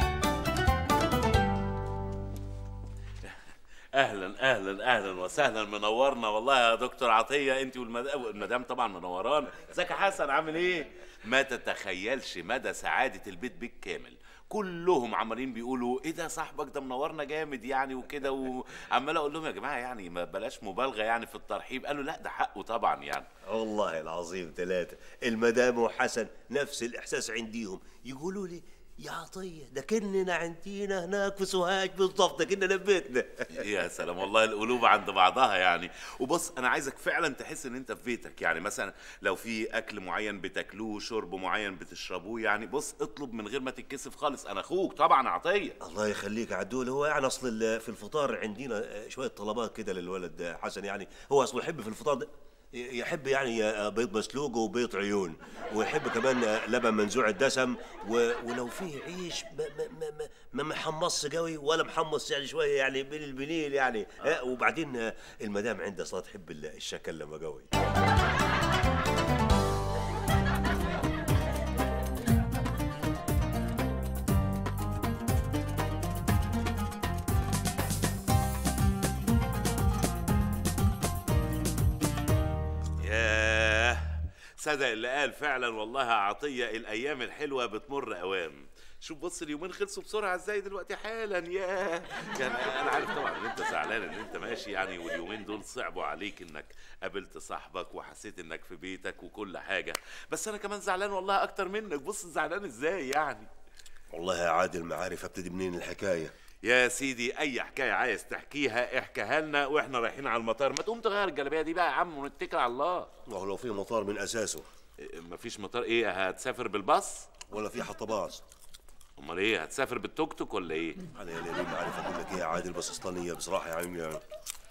[SPEAKER 1] اهلا اهلا اهلا وسهلا منورنا والله يا دكتور عطيه انت والمدام والمدام طبعا منورانا ازيك يا حسن عامل ايه ما تتخيلش مدى سعاده البيت بالكامل كلهم عمالين بيقولوا ايه ده صاحبك ده منورنا جامد يعني وكده وعمال اقول لهم يا جماعه يعني ما بلاش مبالغه يعني في الترحيب قالوا لا ده حقه طبعا يعني
[SPEAKER 18] والله العظيم ثلاثة المدام وحسن نفس الإحساس عنديهم يقولوا لي يا عطية ده كننا عندنا هناك في سوهاج بالضبط كنا نبيتنا
[SPEAKER 1] يا سلام والله القلوب عند بعضها يعني وبص انا عايزك فعلا تحس ان انت في بيتك يعني مثلا لو في اكل معين بتاكلوه شرب معين بتشربوه يعني بص اطلب من غير ما تتكسف خالص انا اخوك طبعا عطيه
[SPEAKER 18] الله يخليك عدول هو يعني اصل ال- في الفطار عندنا شويه طلبات كده للولد حسن يعني هو اصله يحب في الفطار ده يحب يعني بيض مسلوق وبيض عيون ويحب كمان لبن منزوع الدسم و... ولو فيه عيش ما ما ما ما, ما محمص قوي ولا محمص يعني شويه يعني بين البنين يعني آه. وبعدين المدام عندها صلاه تحب الشكل لما قوي
[SPEAKER 1] ياه صدق اللي قال فعلا والله يا عطيه الايام الحلوه بتمر اوام شوف بص اليومين خلصوا بسرعه ازاي دلوقتي حالا ياه يعني انا عارف طبعا ان انت زعلان ان انت ماشي يعني واليومين دول صعبوا عليك انك قابلت صاحبك وحسيت انك في بيتك وكل حاجه بس انا كمان زعلان والله اكتر منك بص زعلان ازاي يعني
[SPEAKER 18] والله يا عادل ما عارف ابتدي منين الحكايه
[SPEAKER 1] يا سيدي اي حكايه عايز تحكيها احكيها لنا واحنا رايحين على المطار ما تقوم تغير الجلابيه دي بقى يا عم ونتكل على الله
[SPEAKER 18] ما هو لو في مطار من اساسه
[SPEAKER 1] مفيش مطار ايه هتسافر بالباص
[SPEAKER 18] ولا في حتى باص
[SPEAKER 1] امال ايه هتسافر بالتوك توك ولا ايه
[SPEAKER 18] انا يا ليلي ما عارف اقول لك ايه يا عادل بس اصلانيه بصراحه يعني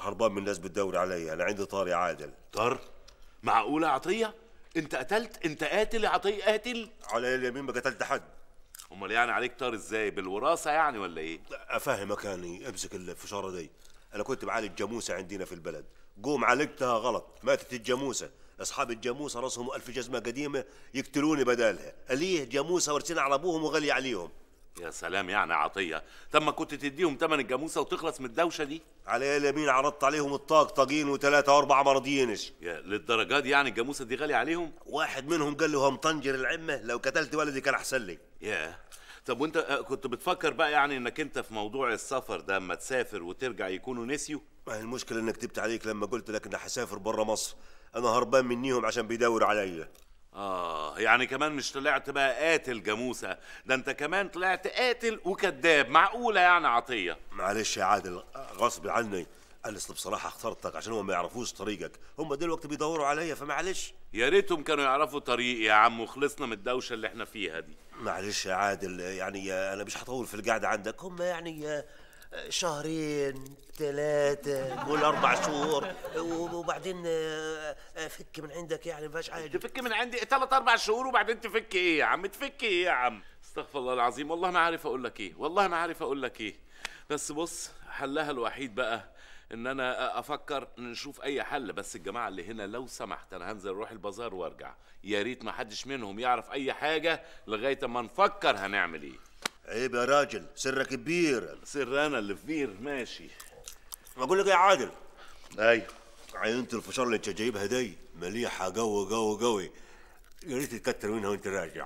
[SPEAKER 18] هربان من الناس بتدور عليا انا عندي طار يا عادل
[SPEAKER 1] طار معقوله يا عطيه انت قتلت انت قاتل يا عطيه قاتل
[SPEAKER 18] على اليمين ما قتلت حد
[SPEAKER 1] امال يعني عليك طار ازاي بالوراثه يعني ولا ايه
[SPEAKER 18] افهمك يعني امسك الفشاره دي انا كنت بعالج جاموسه عندنا في البلد قوم عالجتها غلط ماتت الجاموسه اصحاب الجاموسه راسهم الف جزمه قديمه يقتلوني بدالها اليه جاموسه ورسين على ابوهم وغلي عليهم
[SPEAKER 1] يا سلام يعني يا عطيه طب ما كنت تديهم تمن الجاموسه وتخلص من الدوشه دي
[SPEAKER 18] على اليمين عرضت عليهم الطاق طاقين وثلاثه واربعه مرضيينش
[SPEAKER 1] يا للدرجه دي يعني الجاموسه دي غاليه عليهم
[SPEAKER 18] واحد منهم قال له هم طنجر العمه لو قتلت ولدي كان احسن لي
[SPEAKER 1] يا طب وانت آه، كنت بتفكر بقى يعني انك انت في موضوع السفر ده اما تسافر وترجع يكونوا نسيوا
[SPEAKER 18] ما هي المشكله انك كتبت عليك لما قلت لك اني حسافر بره مصر انا هربان منيهم عشان بيدوروا عليا
[SPEAKER 1] اه يعني كمان مش طلعت بقى قاتل جاموسه ده انت كمان طلعت قاتل وكذاب معقوله يعني عطيه
[SPEAKER 18] معلش يا عادل غصب عني انا اصل بصراحه اخترتك عشان هم ما يعرفوش طريقك هم دلوقتي بيدوروا عليا فمعلش
[SPEAKER 1] يا ريتهم كانوا يعرفوا طريقي يا عم وخلصنا من الدوشه اللي احنا فيها دي
[SPEAKER 18] معلش يا عادل يعني انا مش هطول في القعده عندك هم يعني شهرين ثلاثة قول أربع شهور وبعدين فك من عندك يعني ما فيهاش حاجة
[SPEAKER 1] تفك من عندي ثلاث اربع شهور وبعدين تفك ايه يا عم تفك ايه يا عم استغفر الله العظيم والله ما عارف اقول لك ايه والله ما عارف اقول لك ايه بس بص حلها الوحيد بقى ان انا افكر نشوف اي حل بس الجماعه اللي هنا لو سمحت انا هنزل اروح البازار وارجع يا ريت ما حدش منهم يعرف اي حاجه لغايه ما نفكر هنعمل ايه
[SPEAKER 18] عيب يا راجل سرك كبير
[SPEAKER 1] سر انا اللي في بير ماشي
[SPEAKER 18] بقول لك يا عادل
[SPEAKER 1] ايوه
[SPEAKER 18] عينة الفشار اللي انت جايبها دي مليحة قوي قوي قوي يا ريت تكتر منها وانت راجع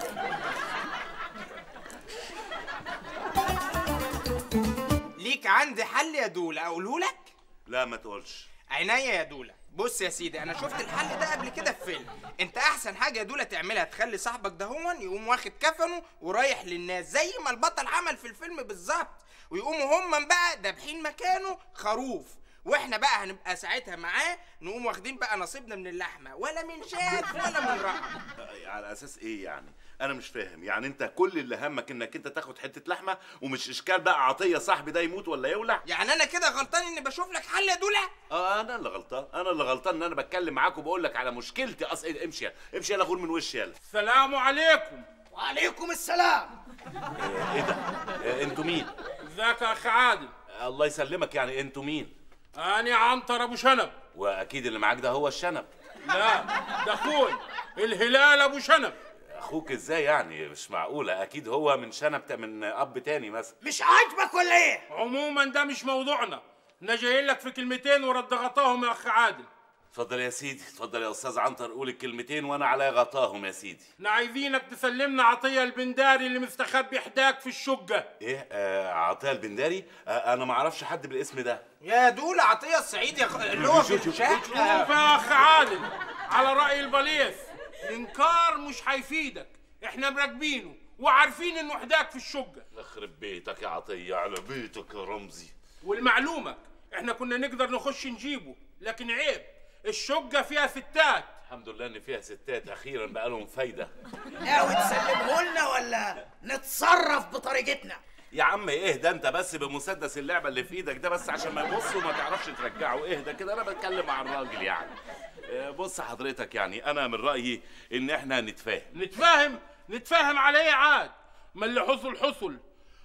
[SPEAKER 2] ليك عندي حل يا دولا اقوله لك
[SPEAKER 1] لا ما تقولش
[SPEAKER 2] عينيا يا دولا بص يا سيدي انا شفت الحل ده قبل كده في فيلم انت احسن حاجه يا دولا تعملها تخلي صاحبك ده هون يقوم واخد كفنه ورايح للناس زي ما البطل عمل في الفيلم بالظبط ويقوموا هم بقى دابحين مكانه خروف واحنا بقى هنبقى ساعتها معاه نقوم واخدين بقى نصيبنا من اللحمه ولا من شاف ولا من رقم
[SPEAKER 1] على اساس ايه يعني انا مش فاهم يعني انت كل اللي همك انك انت تاخد حته لحمه ومش اشكال بقى عطيه صاحبي ده يموت ولا يولع
[SPEAKER 2] يعني انا كده غلطان اني بشوف لك حل يا دولا
[SPEAKER 1] اه انا اللي غلطان انا اللي غلطان ان انا بتكلم معاك وبقول لك على مشكلتي اصل إيه، امشي امشي يلا غور من وشي يلا
[SPEAKER 4] السلام عليكم
[SPEAKER 3] وعليكم السلام
[SPEAKER 1] ايه ده إيه انتوا مين
[SPEAKER 4] ازيك يا اخ عادل
[SPEAKER 1] الله يسلمك يعني انتوا مين
[SPEAKER 4] انا عنتر ابو شنب
[SPEAKER 1] واكيد اللي معاك ده هو الشنب
[SPEAKER 4] لا ده اخوي الهلال ابو شنب
[SPEAKER 1] اخوك ازاي يعني مش معقوله اكيد هو من شنب تا- من اب تاني مثلا
[SPEAKER 3] مش عاجبك ولا ايه
[SPEAKER 4] عموما ده مش موضوعنا انا جاي لك في كلمتين ورد غطاهم يا اخ عادل
[SPEAKER 1] اتفضل يا سيدي اتفضل يا استاذ عنتر قول الكلمتين وانا على غطاهم يا سيدي
[SPEAKER 4] احنا عايزينك تسلمنا عطيه البنداري اللي مستخبي حداك في الشقه
[SPEAKER 1] ايه آه عطيه البنداري آه انا ما اعرفش حد بالاسم ده
[SPEAKER 2] يا دولا عطيه الصعيدي يا خ- اللي هو في
[SPEAKER 4] شوف
[SPEAKER 2] الشقه
[SPEAKER 4] يا اخ عادل على راي البليث الانكار مش هيفيدك احنا مراكبينه وعارفين انه حداك في الشقه
[SPEAKER 1] يخرب بيتك يا عطيه على بيتك يا رمزي
[SPEAKER 4] والمعلومه احنا كنا نقدر نخش نجيبه لكن عيب الشقه فيها ستات
[SPEAKER 1] الحمد لله ان فيها ستات اخيرا بقى لهم فايده
[SPEAKER 3] ناوي تسلمه لنا ولا نتصرف بطريقتنا
[SPEAKER 1] يا عم اهدى انت بس بمسدس اللعبه اللي في ايدك ده بس عشان ما يبص وما تعرفش ترجعه اهدى كده انا بتكلم مع الراجل يعني آه، بص حضرتك يعني انا من رايي ان احنا نتفاهم
[SPEAKER 4] نتفاهم نتفاهم على ايه عاد ما اللي حصل حصل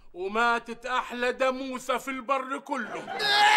[SPEAKER 4] وماتت احلى داموسه في البر كله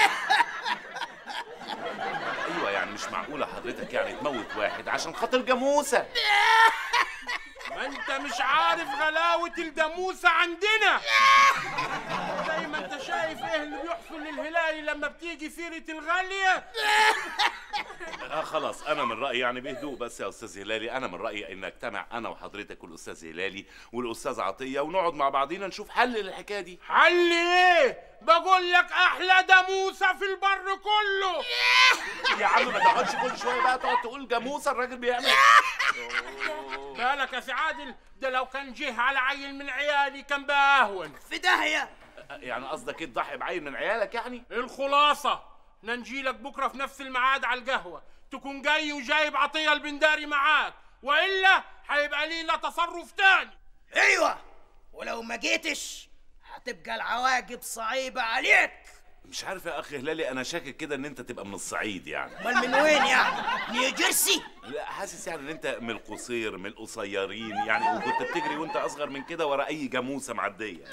[SPEAKER 1] ايوه يعني مش معقوله حضرتك يعني تموت واحد عشان خاطر جاموسه
[SPEAKER 4] ما انت مش عارف غلاوه الداموسه عندنا زي ما انت شايف ايه اللي بيحصل للهلالي لما بتيجي سيره الغاليه
[SPEAKER 1] آه خلاص انا من رايي يعني بهدوء بس يا استاذ هلالي انا من رايي ان اجتمع انا وحضرتك والاستاذ هلالي والاستاذ عطيه ونقعد مع بعضينا نشوف حل للحكايه دي
[SPEAKER 4] حل ايه بقول لك احلى داموسه في البر كله
[SPEAKER 1] يا عم ما تقعدش كل شويه بقى تقعد تقول جاموسه الراجل بيعمل
[SPEAKER 4] بالك يا سي عادل ده لو كان جه على عيل من عيالي كان بقى اهون
[SPEAKER 3] في داهيه
[SPEAKER 1] يعني قصدك ايه تضحي بعيل من عيالك يعني
[SPEAKER 4] الخلاصه ننجيلك بكره في نفس الميعاد على القهوه تكون جاي وجايب عطيه البنداري معاك والا هيبقى لينا تصرف تاني
[SPEAKER 3] ايوه ولو ما جيتش هتبقى العواقب صعيبه عليك
[SPEAKER 17] مش عارف يا اخ هلالي انا شاكك كده ان انت تبقى من الصعيد يعني
[SPEAKER 11] امال من وين يعني نيو جيرسي
[SPEAKER 17] لا حاسس يعني ان انت من القصير من القصيرين يعني وكنت بتجري وانت اصغر من كده ورا اي جاموسه معديه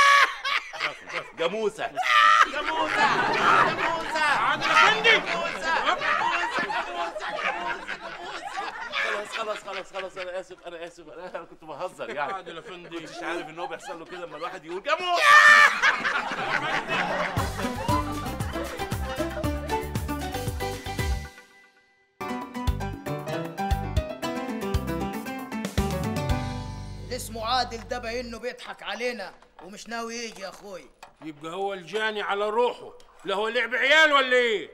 [SPEAKER 17] جاموسه
[SPEAKER 4] جاموسه جاموسه عادل افندي
[SPEAKER 17] خلاص خلاص خلاص خلاص انا اسف انا اسف انا أنا كنت بهزر يعني
[SPEAKER 4] عادل افندي
[SPEAKER 17] كنتش عارف ان هو بيحصل له كده لما الواحد يقول جاموسه
[SPEAKER 11] اللي اسمه عادل ده باين انه بيضحك علينا ومش ناوي يجي يا اخوي
[SPEAKER 4] يبقى هو الجاني على روحه لا هو لعب عيال ولا ايه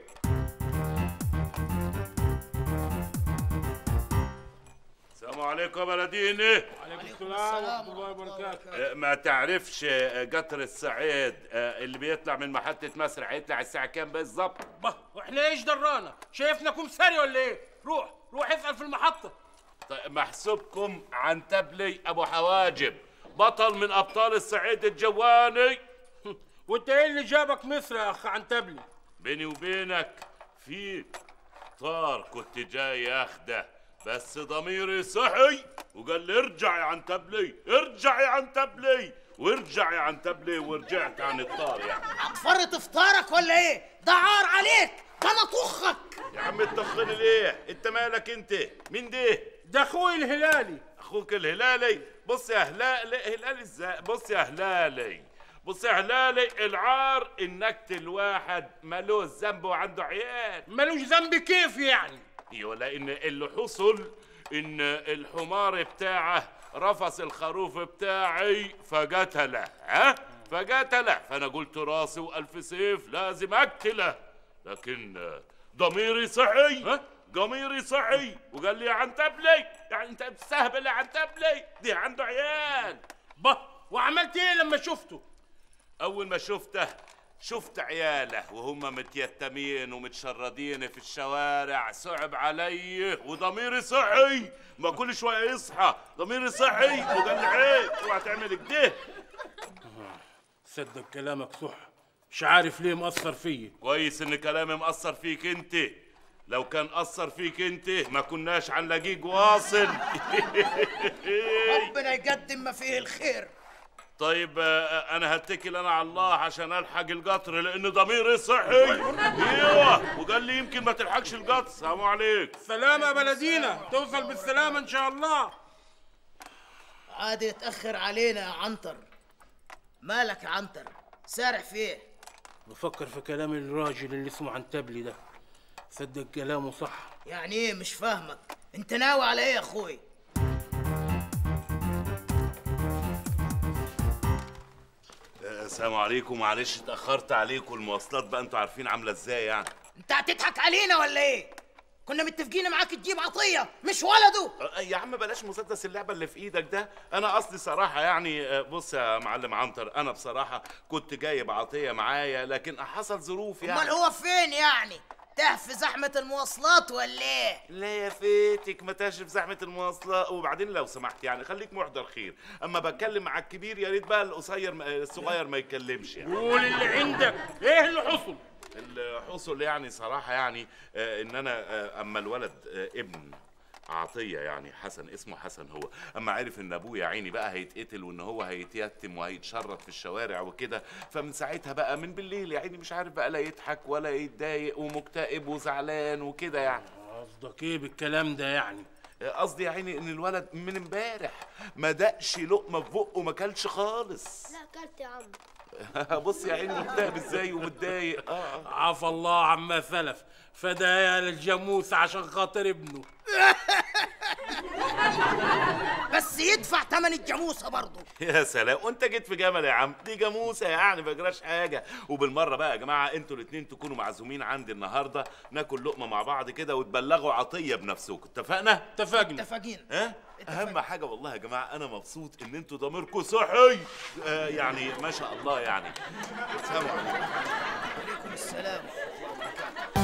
[SPEAKER 17] السلام عليكم يا بلديني
[SPEAKER 4] عليكم السلام ورحمه الله وبركاته
[SPEAKER 17] آه، ما تعرفش آه، قطر الصعيد آه، اللي بيطلع من محطة مصر هيطلع الساعة كام بالظبط؟
[SPEAKER 4] bah واحنا ايش درانا شايفنا كمساري ولا ايه روح روح اسال في المحطه
[SPEAKER 17] طيب محسوبكم عن تبلي أبو حواجب بطل من أبطال الصعيد الجواني
[SPEAKER 4] وانت ايه اللي جابك مصر يا اخ عنتبلي
[SPEAKER 17] بيني وبينك في طار كنت جاي اخده بس ضميري صحي وقال لي ارجع يا عنتبلي ارجع يا عنتبلي وارجع يا عنتبلي ورجعت عن الطار يعني
[SPEAKER 11] هتفرط افطارك ولا ايه ده عار عليك ده انا طخك
[SPEAKER 17] يا عم تطخني ليه انت مالك انت مين ده
[SPEAKER 4] ده اخوي الهلالي
[SPEAKER 17] اخوك الهلالي بص يا هلالي هلالي ازاي بص يا هلالي بص يا هلالي العار انك الواحد ملوش ذنب وعنده عيال
[SPEAKER 4] ملوش ذنب كيف يعني
[SPEAKER 17] ايوه لان اللي حصل ان الحمار بتاعه رفس الخروف بتاعي فقتله ها فقتله فانا قلت راسي والف سيف لازم اقتله لكن ضميري صحي ضميري صحي وقال لي يا عنتبلي يعني انت بتستهبل يا عنتبلي دي عنده عيال
[SPEAKER 4] bah وعملت ايه لما شفته
[SPEAKER 17] اول ما شفته شفت عياله وهم متيتمين ومتشردين في الشوارع صعب علي وضميري صحي ما كل شويه يصحى ضميري صحي وقال لي عيب اوعى تعمل كده
[SPEAKER 4] صدق كلامك صح مش عارف ليه مأثر فيا
[SPEAKER 17] كويس ان كلامي مأثر فيك انت لو كان أثر فيك انت ما كناش هنلاقيك واصل
[SPEAKER 11] ربنا يقدم ما فيه الخير
[SPEAKER 17] طيب آه، انا هتكل انا على الله عشان الحق القطر لان ضميري صحي ايوه وقال لي يمكن ما تلحقش القطر السلام عليكم
[SPEAKER 4] سلامة يا بلدينا توصل بالسلامة ان شاء الله
[SPEAKER 11] عاد يتأخر علينا يا عنتر مالك يا عنتر سارح فيه
[SPEAKER 4] بفكر في كلام الراجل اللي اسمه عنتبلي ده صدق كلامه صح
[SPEAKER 11] يعني ايه مش فاهمك انت ناوي على ايه يا اخوي
[SPEAKER 17] آه، السلام عليكم معلش اتاخرت عليكم المواصلات بقى انتوا عارفين عامله ازاي يعني
[SPEAKER 11] انت هتضحك علينا ولا ايه كنا متفقين معاك تجيب عطيه مش ولده
[SPEAKER 17] آه، يا عم بلاش مسدس اللعبه اللي في ايدك ده انا اصلي صراحه يعني آه، بص يا معلم عنتر انا بصراحه كنت جايب عطيه معايا لكن حصل ظروف يعني
[SPEAKER 11] امال هو فين يعني تاه في زحمه المواصلات ولا ايه
[SPEAKER 17] لا يا فيتك ما تهش في زحمه المواصلات وبعدين لو سمحت يعني خليك محضر خير اما بتكلم مع الكبير يا ريت بقى القصير ما- الصغير ما يتكلمش يعني
[SPEAKER 4] قول اللي عندك ايه اللي حصل
[SPEAKER 17] اللي حصل يعني صراحه يعني آه ان انا آه اما الولد آه ابن عطية يعني حسن اسمه حسن هو اما عرف ان ابوه يا عيني بقى هيتقتل وان هو هيتيتم وهيتشرد في الشوارع وكده فمن ساعتها بقى من بالليل يا عيني مش عارف بقى لا يضحك ولا يتضايق ومكتئب وزعلان وكده يعني
[SPEAKER 4] قصدك ايه بالكلام ده يعني
[SPEAKER 17] قصدي يا عيني ان الولد من امبارح ما دقش لقمه في بقه ما كلش خالص
[SPEAKER 16] لا اكلت يا عم
[SPEAKER 17] بص يا عيني مكتئب ازاي ومتضايق اه
[SPEAKER 4] عفى الله عما سلف فدايا للجاموس عشان خاطر ابنه
[SPEAKER 11] بس يدفع ثمن الجاموسه برضه
[SPEAKER 17] يا سلام وانت جيت في جمل يا عم دي جاموسه يعني ما جراش حاجه وبالمره بقى يا جماعه انتوا الاثنين تكونوا معزومين عندي النهارده ناكل لقمه مع بعض كده وتبلغوا عطيه بنفسكم اتفقنا
[SPEAKER 4] اتفقنا
[SPEAKER 11] اتفقين
[SPEAKER 17] ها اهم حاجه والله يا جماعه انا مبسوط ان انتوا ضميركم صحي آه يعني ما شاء الله يعني سلام عليكم
[SPEAKER 11] عليكم السلام